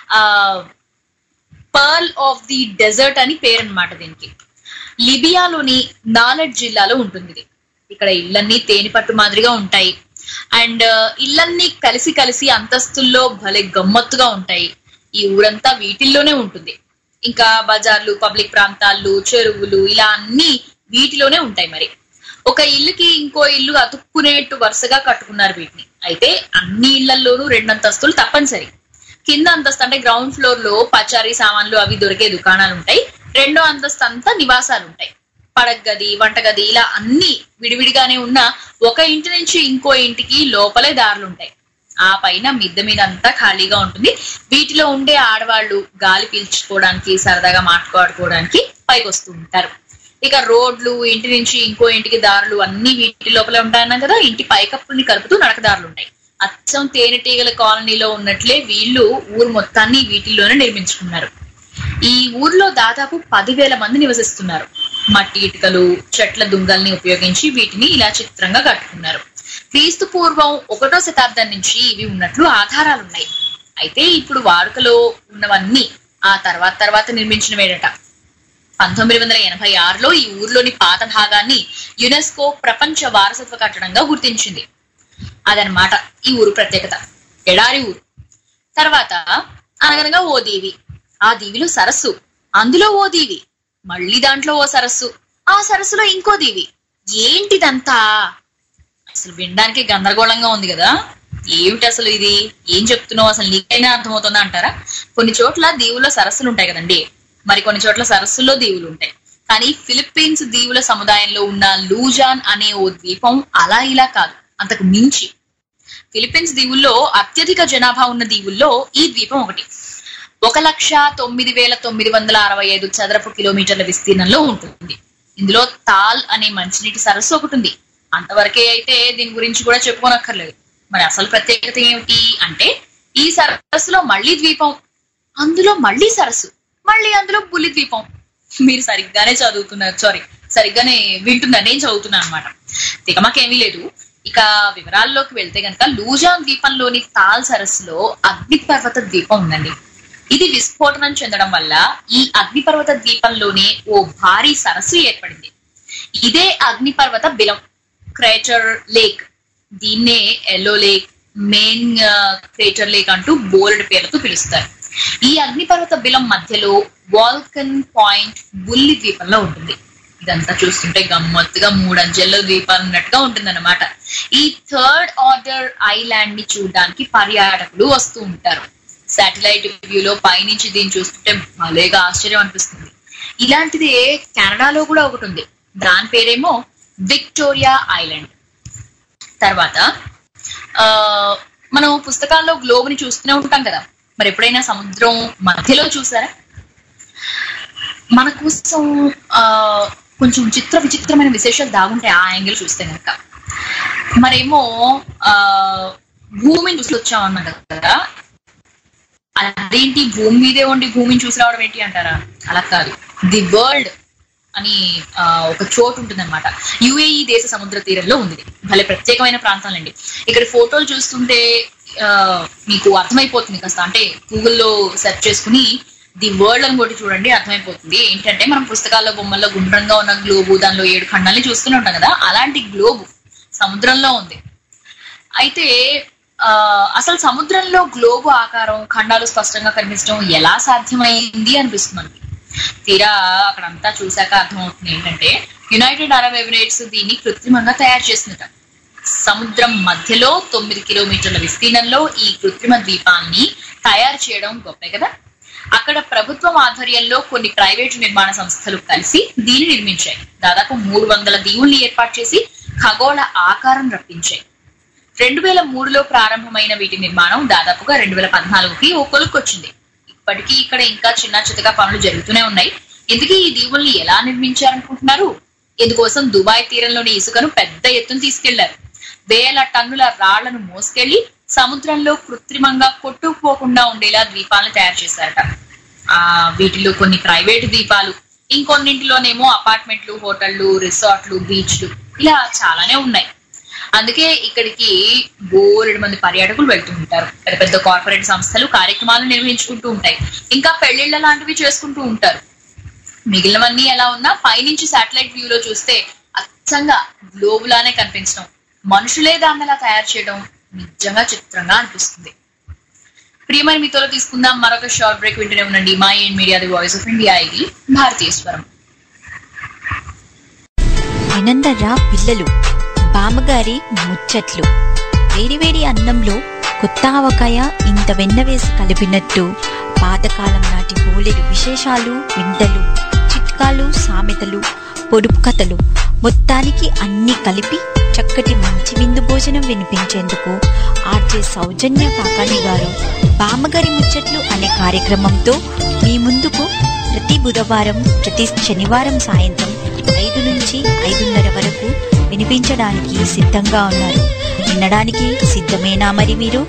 Speaker 6: పర్ల్ ఆఫ్ ది డెజర్ట్ అని పేరు అనమాట దీనికి లిబియాలోని నాలెడ్ జిల్లాలో ఉంటుంది ఇది ఇక్కడ ఇళ్ళన్నీ తేనెపట్టు మాదిరిగా ఉంటాయి అండ్ ఇళ్ళన్నీ కలిసి కలిసి అంతస్తుల్లో భలే గమ్మత్తుగా ఉంటాయి ఈ ఊరంతా వీటిల్లోనే ఉంటుంది ఇంకా బజార్లు పబ్లిక్ ప్రాంతాలు చెరువులు ఇలా అన్ని వీటిలోనే ఉంటాయి మరి ఒక ఇల్లుకి ఇంకో ఇల్లు అతుక్కునేట్టు వరుసగా కట్టుకున్నారు వీటిని అయితే అన్ని ఇళ్లలోనూ రెండు అంతస్తులు తప్పనిసరి కింద అంతస్తు అంటే గ్రౌండ్ ఫ్లోర్ లో పచారీ సామాన్లు అవి దొరికే దుకాణాలు ఉంటాయి రెండో అంతస్తు అంతా నివాసాలు ఉంటాయి పడగది వంటగది ఇలా అన్ని విడివిడిగానే ఉన్న ఒక ఇంటి నుంచి ఇంకో ఇంటికి లోపలే దారులు ఉంటాయి ఆ పైన మిద్దె మీద అంతా ఖాళీగా ఉంటుంది వీటిలో ఉండే ఆడవాళ్ళు గాలి పీల్చుకోవడానికి సరదాగా మాట్లాడుకోవడానికి పైకి వస్తూ ఉంటారు ఇక రోడ్లు ఇంటి నుంచి ఇంకో ఇంటికి దారులు అన్ని వీటి లోపల ఉంటాయన్నాం కదా ఇంటి పైకప్పుల్ని కలుపుతూ నడకదారులు ఉంటాయి అచ్చం తేనెటీగల కాలనీలో ఉన్నట్లే వీళ్ళు ఊరు మొత్తాన్ని వీటిల్లోనే నిర్మించుకున్నారు ఈ ఊర్లో దాదాపు పదివేల మంది నివసిస్తున్నారు మట్టి ఇటుకలు చెట్ల దుంగల్ని ఉపయోగించి వీటిని ఇలా చిత్రంగా కట్టుకున్నారు క్రీస్తు పూర్వం ఒకటో శతాబ్దం నుంచి ఇవి ఉన్నట్లు ఆధారాలు ఉన్నాయి అయితే ఇప్పుడు వాడుకలో ఉన్నవన్నీ ఆ తర్వాత తర్వాత నిర్మించినవేడట పంతొమ్మిది వందల ఎనభై ఆరులో ఈ ఊర్లోని పాత భాగాన్ని యునెస్కో ప్రపంచ వారసత్వ కట్టడంగా గుర్తించింది అదనమాట ఈ ఊరు ప్రత్యేకత ఎడారి ఊరు తర్వాత అనగనగా ఓ దీవి ఆ దీవిలో సరస్సు అందులో ఓ దీవి మళ్ళీ దాంట్లో ఓ సరస్సు ఆ సరస్సులో ఇంకో దీవి ఏంటిదంతా అసలు వినడానికి గందరగోళంగా ఉంది కదా ఏమిటి అసలు ఇది ఏం చెప్తున్నావు అసలు నీకైనా అర్థమవుతుందా అంటారా కొన్ని చోట్ల దీవుల్లో సరస్సులు ఉంటాయి కదండి మరి కొన్ని చోట్ల సరస్సుల్లో దీవులు ఉంటాయి కానీ ఫిలిప్పీన్స్ దీవుల సముదాయంలో ఉన్న లూజాన్ అనే ఓ ద్వీపం అలా ఇలా కాదు అంతకు మించి ఫిలిప్పీన్స్ దీవుల్లో అత్యధిక జనాభా ఉన్న దీవుల్లో ఈ ద్వీపం ఒకటి ఒక లక్ష తొమ్మిది వేల తొమ్మిది వందల అరవై ఐదు చదరపు కిలోమీటర్ల విస్తీర్ణంలో ఉంటుంది ఇందులో తాల్ అనే మంచినీటి సరస్సు ఒకటి ఉంది అంతవరకే అయితే దీని గురించి కూడా చెప్పుకోనక్కర్లేదు మరి అసలు ప్రత్యేకత ఏమిటి అంటే ఈ సరస్సులో మళ్ళీ ద్వీపం అందులో మళ్ళీ సరస్సు మళ్ళీ అందులో బుల్లి ద్వీపం మీరు సరిగ్గానే చదువుతున్నారు సారీ సరిగ్గానే వింటున్నారు నేను చదువుతున్నాను అనమాట తికమకేమీ లేదు ఇక వివరాల్లోకి వెళ్తే గనక లూజాన్ ద్వీపంలోని తాల్ సరస్సులో అగ్నిపర్వత ద్వీపం ఉందండి ఇది విస్ఫోటనం చెందడం వల్ల ఈ అగ్నిపర్వత ద్వీపంలోనే ఓ భారీ సరస్సు ఏర్పడింది ఇదే అగ్నిపర్వత బిలం క్రేటర్ లేక్ దీన్నే yellow lake main crater lake అంటూ బోల్డ్ పేర్లతో పిలుస్తారు ఈ అగ్నిపర్వత బిలం మధ్యలో వాల్కన్ పాయింట్ బుల్లి ద్వీపంలో ఉంటుంది ఇదంతా చూస్తుంటే గమ్మత్తుగా మూడంచెల్లో ద్వీపాలు ఉన్నట్టుగా ఉంటుందన్నమాట ఈ థర్డ్ ఆర్డర్ ఐలాండ్ ని చూడడానికి పర్యాటకులు వస్తూ ఉంటారు శాటిలైట్ వ్యూలో పైనుంచి దీన్ని చూస్తుంటే భలేగా ఆశ్చర్యం అనిపిస్తుంది ఇలాంటిదే కెనడాలో కూడా ఒకటి ఉంది దాని పేరేమో విక్టోరియా ఐలాండ్ తర్వాత ఆ మనం పుస్తకాల్లో గ్లోబ్ ని చూస్తూనే ఉంటాం కదా మరి ఎప్పుడైనా సముద్రం మధ్యలో చూసారా మన కోసం ఆ, కొంచెం చిత్ర విచిత్రమైన విశేషాలు దాగుంటాయి ఆ యాంగిల్ చూస్తే కనుక మరేమో ఆ భూమిని చూసి వచ్చామన్నాం కదా అదేంటి భూమి మీదే ఉండి భూమిని చూసి రావడం ఏంటి అంటారా అలా కాదు ది వరల్డ్ అని ఆ, ఒక చోటు ఉంటుంది అనమాట యుఏఈ దేశ సముద్ర తీరంలో ఉంది ఇది. భలే ప్రత్యేకమైన ప్రాంతాలండి ఇక్కడ ఫోటోలు చూస్తుంటే ఆ, మీకు అర్థమైపోతుంది కాస్త అంటే గూగుల్లో సెర్చ్ చేసుకుని ది వరల్డ్ అని కొట్టి చూడండి అర్థమైపోతుంది ఏంటంటే మనం పుస్తకాల్లో బొమ్మల్లో గుండ్రంగా ఉన్న గ్లోబు దానిలో ఏడు ఖండాలని చూస్తూనే ఉంటాం కదా అలాంటి గ్లోబు సముద్రంలో ఉంది అయితే ఆ, అసలు సముద్రంలో గ్లోబు ఆకారం ఖండాలు స్పష్టంగా కనిపించడం ఎలా సాధ్యమైంది అనిపిస్తుంది మనకి తీరా అక్కడంతా చూశాక అర్థమవుతుంది ఏంటంటే యునైటెడ్ అరబ్ ఎమిరేట్స్ దీన్ని కృత్రిమంగా తయారు చేసిందట సముద్రం మధ్యలో తొమ్మిది కిలోమీటర్ల విస్తీర్ణంలో ఈ కృత్రిమ ద్వీపాన్ని తయారు చేయడం గొప్పే కదా అక్కడ ప్రభుత్వం ఆధ్వర్యంలో కొన్ని ప్రైవేటు నిర్మాణ సంస్థలు కలిసి దీన్ని నిర్మించాయి దాదాపు మూడు వందల దీవుల్ని ఏర్పాటు చేసి ఖగోళ ఆకారం రప్పించాయి రెండు వేల మూడులో ప్రారంభమైన వీటి నిర్మాణం దాదాపుగా రెండు వేల పద్నాలుగుకి ఓ కొలుక్కొచ్చింది ఇప్పటికీ ఇక్కడ ఇంకా చిన్న చితగా పనులు జరుగుతూనే ఉన్నాయి ఇందుకే ఈ దీవుల్ని ఎలా నిర్మించారనుకుంటున్నారు ఇందుకోసం దుబాయ్ తీరంలోని ఇసుకను పెద్ద ఎత్తున తీసుకెళ్లారు వేల టన్నుల రాళ్లను మోసుకెళ్లి సముద్రంలో కృత్రిమంగా కొట్టుకుపోకుండా ఉండేలా ద్వీపాలను తయారు చేశారట ఆ వీటిలో కొన్ని ప్రైవేటు ద్వీపాలు ఇంకొన్నింటిలోనేమో అపార్ట్మెంట్లు హోటళ్లు రిసార్ట్లు బీచ్లు ఇలా చాలానే ఉన్నాయి అందుకే ఇక్కడికి బోలెడు మంది పర్యాటకులు వెళ్తూ ఉంటారు పెద్ద పెద్ద కార్పొరేట్ సంస్థలు కార్యక్రమాలు నిర్వహించుకుంటూ ఉంటాయి ఇంకా పెళ్లిళ్ల లాంటివి చేసుకుంటూ ఉంటారు మిగిలినవన్నీ ఎలా ఉన్నా పైనుంచి శాటిలైట్ వ్యూలో చూస్తే అచ్చంగా గ్లోబ్ లానే కనిపించడం మనుషులే దాన్ని అలా తయారు చేయడం నిజంగా చిత్రంగా అనిపిస్తుంది ప్రియమైన మీతో తీసుకుందాం మరొక షార్ట్ బ్రేక్ వింటూనే ఉండండి Mind Media the voice of India ఇది భారతీయ స్వరం
Speaker 8: వినందర్రా పిల్లలు బామ్మగారి ముచ్చట్లు వేడివేడి అన్నంలో కొత్త ఆవకాయ ఇంత వెన్న వేసి కలిపినట్టు పాతకాలం నాటి బోలెడు విశేషాలు వింతలు చిట్కాలు సామెతలు పొడుపు కథలు మొత్తానికి అన్ని కలిపి చక్కటి మంచి విందు భోజనం వినిపించేందుకు ఆర్జే సౌజన్య కాకాణి గారు బామ్మగారి ముచ్చట్లు అనే కార్యక్రమంతో మీ ముందుకు ప్రతి బుధవారం ప్రతి శనివారం సాయంత్రం ఐదు నుంచి ఐదున్నర వరకు వినిపించడానికి సిద్ధంగా ఉన్నారు వినడానికి సిద్ధమేనా మరి మీరు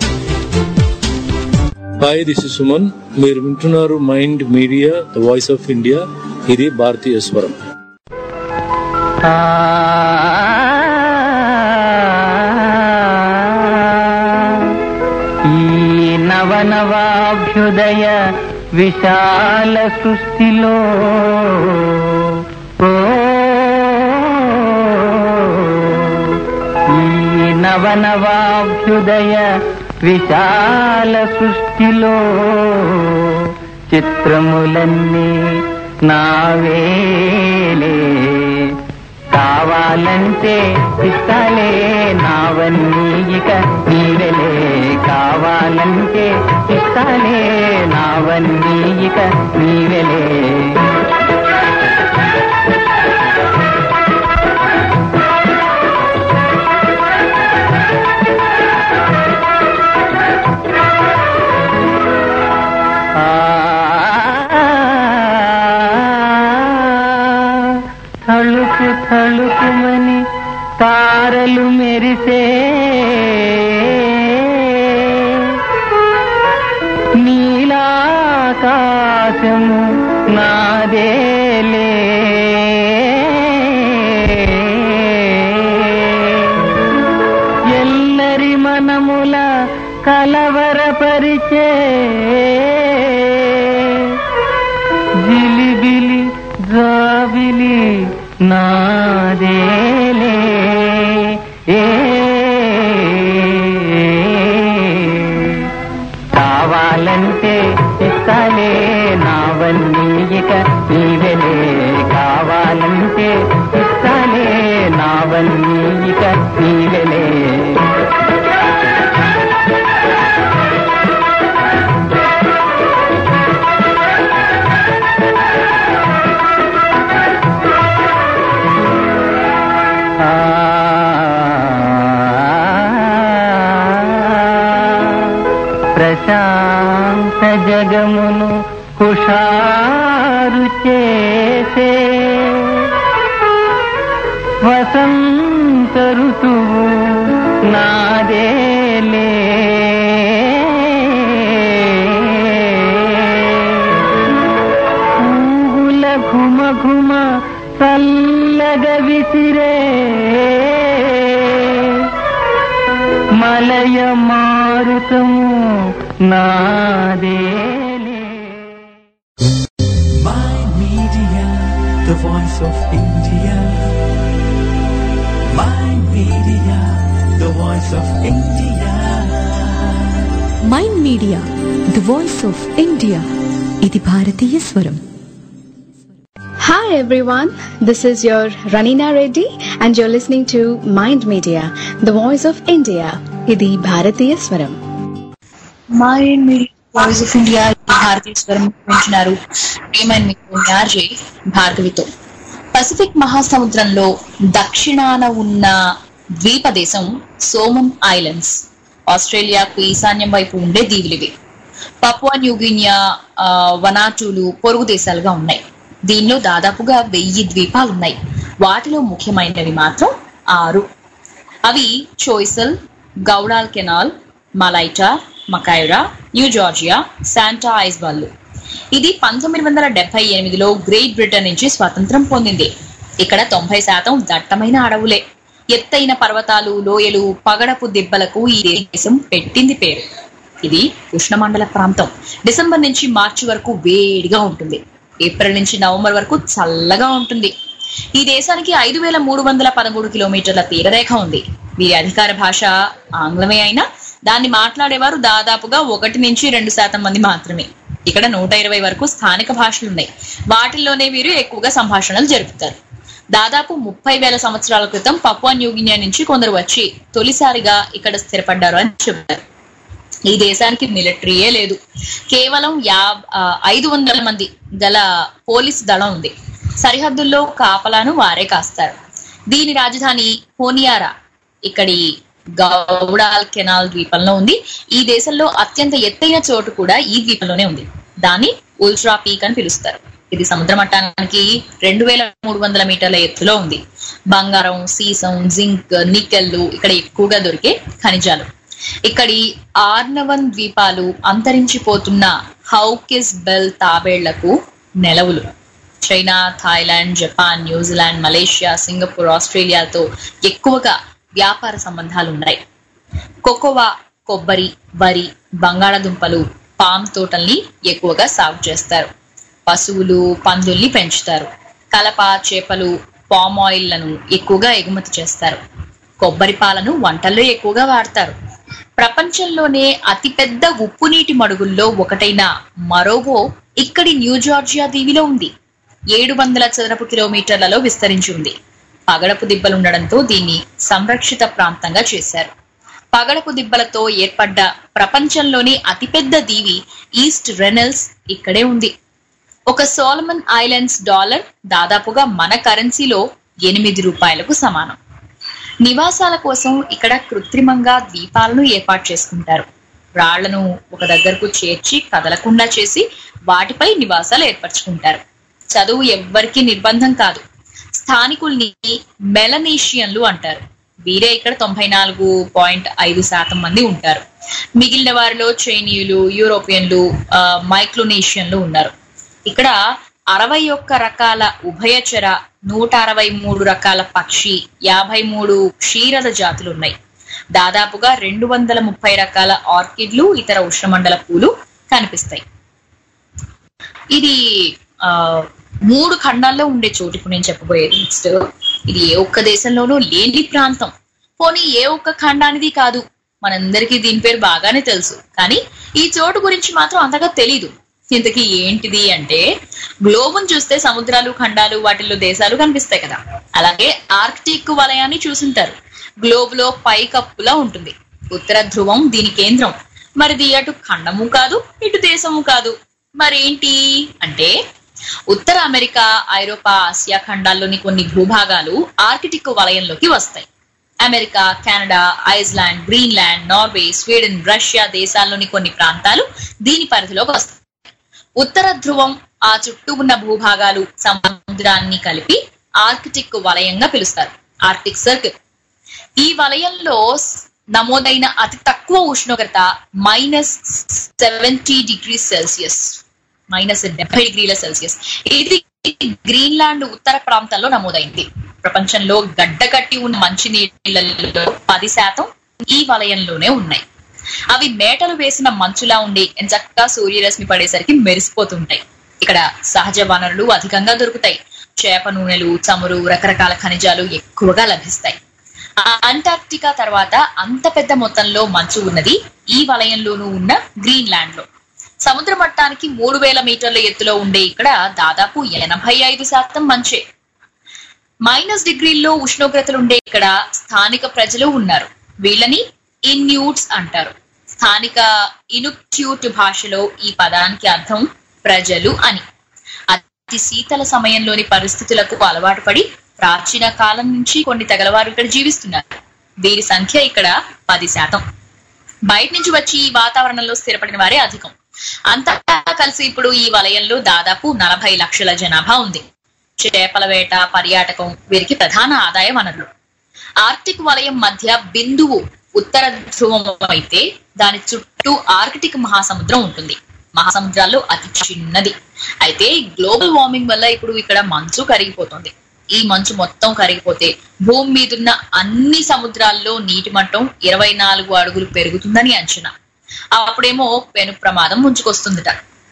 Speaker 7: హాయ్ దిస్ ఇస్ సుమన్ మీరు వింటున్నారు Mind Media the voice of India ఇది భారతీయ స్వరం
Speaker 2: ఈ నవనవాభ్యుదయ విశాల సృష్టిలో ఓ ఈ నవనవాభ్యుదయ విశాల సృష్టిలో చిత్రములన్నీ నావేలే కావాలంటే ఇస్తాలే నావన్నీ ఇక నీవెలే కావాలంటే ఇస్తాలే నావన్నీ ఇక నీవెలే తళుకు తళుకుమని తారలు మెరిసే నీలాకాశము నాదేలే ఎల్లరి మనముల కలవరపరిచే జిలిబిలి జాబిలి నాదేలే ఏ కావాలంటే ఇస్తాలే నావన్నీ ఇక నీవెలే కావాలంటే ఇస్తాలే నావన్నీ ఇక నీవెలే ప్రశాంత జగమును
Speaker 16: హుషారు చేసే వసంత ఋతువు నాదేలే పూల ఘుమ ఘుమ చల్లగ విసిరే మలయ మారుతము నాదేలే
Speaker 2: Mind Media, the voice of India. Mind Media, the voice of India.
Speaker 3: Mind Media the voice of India ఇది భారతీయ స్వరం
Speaker 17: Hi everyone, this is your Ranina Reddy and you're listening to Mind Media, the voice of India. ఇది భారతీయ స్వరం
Speaker 6: Mind Media voice of India భారతీయ స్వరం వింటున్నారు ప్రేమని మీకు న్యార్జే భార్గవితో పసిఫిక్ మహాసముద్రంలో దక్షిణాన ఉన్న ద్వీప దేశం సోమన్ ఐలాండ్స్ ఆస్ట్రేలియాకు ఈశాన్యం వైపు ఉండే దీవులివి పపువా న్యూగినియా ఆ, వనాటులు పొరుగు దేశాలుగా ఉన్నాయి దీనిలో దాదాపుగా వెయ్యి ద్వీపాలు ఉన్నాయి వాటిలో ముఖ్యమైనవి మాత్రం ఆరు అవి Choiseul Guadalcanal Malaita Makira New Georgia Santa Isabel ఇది పంతొమ్మిది వందల డెబ్బై ఎనిమిదిలో గ్రేట్ బ్రిటన్ నుంచి స్వాతంత్రం పొందింది ఇక్కడ తొంభై శాతం దట్టమైన అడవులే ఎత్తైన పర్వతాలు లోయలు పగడపు దిబ్బలకు ఈ దేశం పెట్టింది పేరు ఇది ఉష్ణమండల ప్రాంతం డిసెంబర్ నుంచి మార్చి వరకు వేడిగా ఉంటుంది ఏప్రిల్ నుంచి నవంబర్ వరకు చల్లగా ఉంటుంది ఈ దేశానికి ఐదు వేల మూడు వందల పదమూడు కిలోమీటర్ల తీరరేఖ ఉంది వీరి అధికార భాష ఆంగ్లమే అయినా దాన్ని మాట్లాడేవారు దాదాపుగా ఒకటి నుంచి రెండు శాతం మంది మాత్రమే ఇక్కడ నూట ఇరవై వరకు స్థానిక భాషలు ఉన్నాయి వాటిల్లోనే వీరు ఎక్కువగా సంభాషణలు జరుపుతారు దాదాపు ముప్పై వేల సంవత్సరాల క్రితం పపువా న్యూగినియా నుంచి కొందరు వచ్చి తొలిసారిగా ఇక్కడ స్థిరపడ్డారు అని చెబుతారు ఈ దేశానికి మిలిటరీయే లేదు కేవలం యా ఐదు వందల మంది గల పోలీస్ దళం ఉంది సరిహద్దుల్లో కాపలాను వారే కాస్తారు దీని రాజధాని హోనియారా ఇక్కడి గౌడాల్ కెనాల్ ద్వీపంలో ఉంది ఈ దేశంలో అత్యంత ఎత్తైన చోటు కూడా ఈ ద్వీపంలోనే ఉంది దాన్ని ఉల్ట్రా పీక్ అని పిలుస్తారు ఇది సముద్ర మట్టానికి రెండు వేల మూడు వందల మీటర్ల ఎత్తులో ఉంది బంగారం సీసం జింక్ నికెల్లు ఇక్కడ ఎక్కువగా దొరికే ఖనిజాలు ఇక్కడి ఆర్నవన్ ద్వీపాలు అంతరించిపోతున్న హౌకిస్ బెల్ తాబేళ్లకు నెలవులు China Thailand Japan New Zealand Malaysia Singapore ఆస్ట్రేలియాతో ఎక్కువగా వ్యాపార సంబంధాలు ఉన్నాయి కోకోవా కొబ్బరి వరి బంగాళాదుంపలు పామ్ తోటల్ని ఎక్కువగా సాగు చేస్తారు పశువులు పందుల్ని పెంచుతారు కలప చేపలు పామ్ ఆయిల్లను ఎక్కువగా ఎగుమతి చేస్తారు కొబ్బరి పాలను వంటల్లో ఎక్కువగా వాడతారు ప్రపంచంలోనే అతిపెద్ద ఉప్పు నీటి మడుగుల్లో ఒకటైన మరోవో ఇక్కడి న్యూ జార్జియా దీవిలో ఉంది ఏడు వందల చదరపు కిలోమీటర్లలో విస్తరించి ఉంది పగడపు దిబ్బలుండడంతో దీన్ని సంరక్షిత ప్రాంతంగా చేశారు పగడపు దిబ్బలతో ఏర్పడ్డ ప్రపంచంలోని అతిపెద్ద దీవి ఈస్ట్ రెనల్స్ ఇక్కడే ఉంది ఒక సోలమన్ ఐలాండ్స్ డాలర్ దాదాపుగా మన కరెన్సీలో ఎనిమిది రూపాయలకు సమానం నివాసాల కోసం ఇక్కడ కృత్రిమంగా ద్వీపాలను ఏర్పాటు చేసుకుంటారు రాళ్లను ఒక దగ్గరకు చేర్చి కదలకుండా చేసి వాటిపై నివాసాలు ఏర్పరచుకుంటారు చదువు ఎవ్వరికీ నిర్బంధం కాదు స్థానికుల్ని మెలనీషియన్లు అంటారు వీరే ఇక్కడ తొంభై నాలుగు పాయింట్ ఐదు శాతం మంది ఉంటారు మిగిలిన వారిలో చైనీయులు యూరోపియన్లు ఆ, మైక్రోనేషియన్లు ఉన్నారు ఇక్కడ అరవై ఒక్క రకాల ఉభయచర నూట అరవై మూడు రకాల పక్షి యాభై మూడు క్షీరద జాతులు ఉన్నాయి దాదాపుగా రెండు వందల ముప్పై రకాల ఆర్కిడ్లు ఇతర ఉష్ణమండల పూలు కనిపిస్తాయి ఇది ఆ మూడు ఖండాల్లో ఉండే చోటు ఇప్పుడు నేను చెప్పబోయేది నెక్స్ట్ ఇది ఏ ఒక్క దేశంలోనూ లేని ప్రాంతం పోనీ ఏ ఒక్క ఖండానిది కాదు మనందరికీ దీని పేరు బాగానే తెలుసు కానీ ఈ చోటు గురించి మాత్రం అంతగా తెలీదు ఇంతకీ ఏంటిది అంటే గ్లోబును చూస్తే సముద్రాలు ఖండాలు వాటిల్లో దేశాలు కనిపిస్తాయి కదా అలాగే ఆర్కిటిక్ వలయాన్ని చూసుంటారు గ్లోబ్ లో పైకప్పులా ఉంటుంది ఉత్తర ధ్రువం దీని కేంద్రం మరిది అటు ఖండము కాదు ఇటు దేశము కాదు మరేంటి అంటే ఉత్తర అమెరికా ఐరోపా ఆసియా ఖండాల్లోని కొన్ని భూభాగాలు ఆర్కిటిక్ వలయంలోకి వస్తాయి America Canada Iceland Greenland Norway Sweden Russia దేశాల్లోని కొన్ని ప్రాంతాలు దీని పరిధిలోకి వస్తాయి ఉత్తర ధ్రువం ఆ చుట్టూ ఉన్న భూభాగాలు సముద్రాన్ని కలిపి ఆర్కిటిక్ వలయంగా పిలుస్తారు ఆర్కిటిక్ సర్కిల్ ఈ వలయంలో స్- నమోదైన అతి తక్కువ ఉష్ణోగ్రత minus seventy degree Celsius minus డెబ్బై డిగ్రీల సెల్సియస్ ఇది గ్రీన్లాండ్ ఉత్తర ప్రాంతాల్లో నమోదైంది ప్రపంచంలో గడ్డకట్టి ఉన్న మంచినీళ్ళలో పది శాతం ఈ వలయంలోనే ఉన్నాయి అవి మేటలు వేసిన మంచులా ఉండి ఎంచక్కా సూర్యరశ్మి పడేసరికి మెరిసిపోతుంటాయి ఇక్కడ సహజ వనరులు అధికంగా దొరుకుతాయి చేప నూనెలు చమురు రకరకాల ఖనిజాలు ఎక్కువగా లభిస్తాయి ఆ అంటార్క్టికా తర్వాత అంత పెద్ద మొత్తంలో మంచు ఉన్నది ఈ వలయంలోనూ ఉన్న గ్రీన్లాండ్ లో సముద్ర మట్టానికి మూడు వేల మీటర్ల ఎత్తులో ఉండే ఇక్కడ దాదాపు ఎనభై ఐదు శాతం మంచే మైనస్ డిగ్రీల్లో ఉష్ణోగ్రతలు ఉండే ఇక్కడ స్థానిక ప్రజలు ఉన్నారు వీళ్ళని ఇన్యూట్స్ అంటారు స్థానిక ఇనుక్ట్యూట్ భాషలో ఈ పదానికి అర్థం ప్రజలు అని అతి శీతల సమయంలోని పరిస్థితులకు అలవాటు పడి ప్రాచీన కాలం నుంచి కొన్ని తెగలవారు ఇక్కడ జీవిస్తున్నారు వీరి సంఖ్య ఇక్కడ పది శాతం బయట నుంచి వచ్చి ఈ వాతావరణంలో స్థిరపడిన వారే అధికం అంతా కలిసి ఇప్పుడు ఈ వలయంలో దాదాపు నలభై లక్షల జనాభా ఉంది చేపల వేట పర్యాటకం వీరికి ప్రధాన ఆదాయ వనరులు ఆర్క్టిక్ వలయం మధ్య బిందువు ఉత్తర ధ్రువం అయితే దాని చుట్టూ ఆర్కిటిక్ మహాసముద్రం ఉంటుంది మహాసముద్రాల్లో అతి చిన్నది అయితే గ్లోబల్ వార్మింగ్ వల్ల ఇప్పుడు ఇక్కడ మంచు కరిగిపోతుంది ఈ మంచు మొత్తం కరిగిపోతే భూమి మీదున్న అన్ని సముద్రాల్లో నీటి మట్టం ఇరవై నాలుగు అడుగులు పెరుగుతుందని అంచనా అప్పుడేమో పెను ప్రమాదం ముంచుకొస్తుందట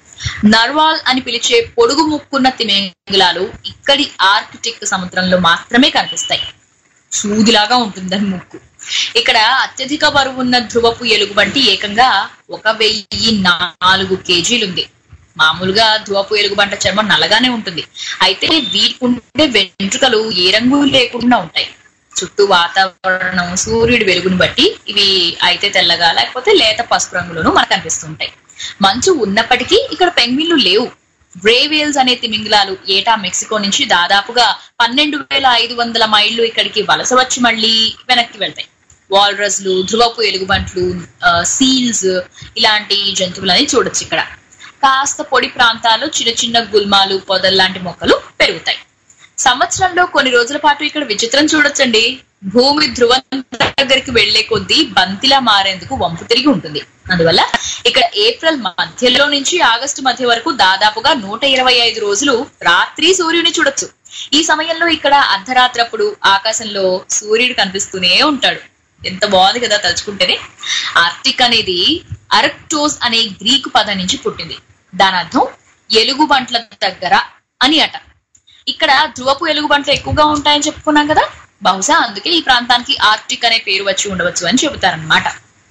Speaker 6: నర్వాల్ అని పిలిచే పొడుగు ముక్కున్న తిమింగలాలు ఇక్కడి ఆర్కిటిక్ సముద్రంలో మాత్రమే కనిపిస్తాయి సూదిలాగా ఉంటుంది దాని ముక్కు ఇక్కడ అత్యధిక బరువు ఉన్న ధ్రువపు ఎలుగుబంటి ఏకంగా ఒక వెయ్యి నాలుగు కేజీలుంది మామూలుగా ధ్రువపు ఎలుగుబంట చర్మం నల్లగానే ఉంటుంది అయితే వీటికి ఉండే వెంట్రుకలు ఏ రంగు లేకుండా ఉంటాయి చుట్టూ వాతావరణం సూర్యుడి వెలుగుని బట్టి ఇవి అయితే తెల్లగా లేకపోతే లేత పసుపు రంగులోనూ మనకు కనిపిస్తుంటాయి మంచు ఉన్నప్పటికీ ఇక్కడ పెంగ్విన్లు లేవు బ్రేవేల్స్ అనే తిమింగలాలు ఏటా మెక్సికో నుంచి దాదాపుగా పన్నెండు వేల ఐదు వందల మైళ్ళు ఇక్కడికి వలస వచ్చి మళ్ళీ వెనక్కి వెళ్తాయి వాల్రస్లు ధ్రువపు ఎలుగుబంట్లు సీల్స్ ఇలాంటి జంతువులని చూడొచ్చు ఇక్కడ కాస్త పొడి ప్రాంతాల్లో చిన్న చిన్న గుల్మాలు పొదల్ లాంటి మొక్కలు పెరుగుతాయి సంవత్సరంలో కొన్ని రోజుల పాటు ఇక్కడ విచిత్రం చూడొచ్చండి భూమి ధ్రువం దగ్గరికి వెళ్లే కొద్దీ బంతిలా మారేందుకు వంపు తిరిగి ఉంటుంది అందువల్ల ఇక్కడ ఏప్రిల్ మధ్యలో నుంచి ఆగస్టు మధ్య వరకు దాదాపుగా నూట ఇరవై ఐదు రోజులు రాత్రి సూర్యుని చూడొచ్చు ఈ సమయంలో ఇక్కడ అర్ధరాత్రప్పుడు ఆకాశంలో సూర్యుడు కనిపిస్తూనే ఉంటాడు ఎంత బాగుంది కదా తలుచుకుంటేనే ఆర్టిక్ అనేది అరక్టోస్ అనే గ్రీకు పదం నుంచి పుట్టింది దాని అర్థం ఎలుగుబంట్ల దగ్గర అని అట ఇక్కడ ధ్రువపు ఎలుగుబంట్లు ఎక్కువగా ఉంటాయని చెప్పుకున్నాం కదా బహుశా అందుకే ఈ ప్రాంతానికి ఆర్టిక్ అనే పేరు వచ్చి ఉండవచ్చు అని చెబుతారనమాట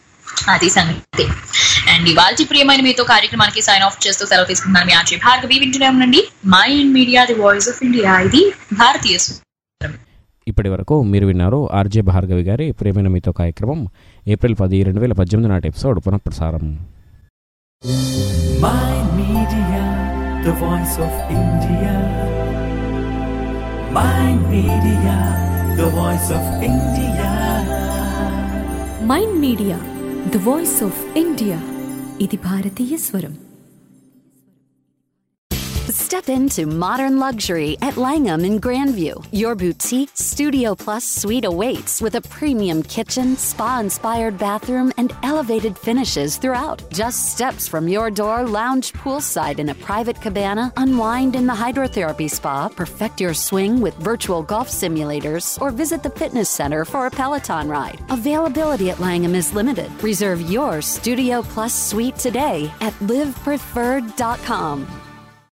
Speaker 6: అది సంగతి అండ్ ఇవాళ ప్రియమైన మీతో కార్యక్రమానికి సైన్ ఆఫ్ చేస్తూ సెలవు తీసుకుంటున్నాను మీ ఆర్జీ భార్గవి వింటూనే ఉండండి Mind Media the voice of India ఇది భారతీయ స్వరం.
Speaker 4: ఇప్పటి వరకు మీరు విన్నారు ఆర్జే భార్గవి గారి ప్రేమైన మీతో కార్యక్రమం ఏప్రిల్ పది రెండు వేల పద్దెనిమిది నాటి ఎపిసోడ్ పునఃప్రసారం
Speaker 2: My Media, the voice of India. My Media, the voice of India.
Speaker 3: Mind Media the voice of India ఇది భారతీయ స్వరం
Speaker 1: Step into modern luxury at Langham in Grandview. Your boutique Studio Plus suite awaits with a premium kitchen, spa inspired bathroom, and elevated finishes throughout. Just steps from your door, lounge poolside in a private cabana, unwind in the hydrotherapy spa, perfect your swing with virtual golf simulators, or visit the fitness center for a Peloton ride. Availability at Langham is limited. Reserve your Studio Plus suite today at livepreferred.com.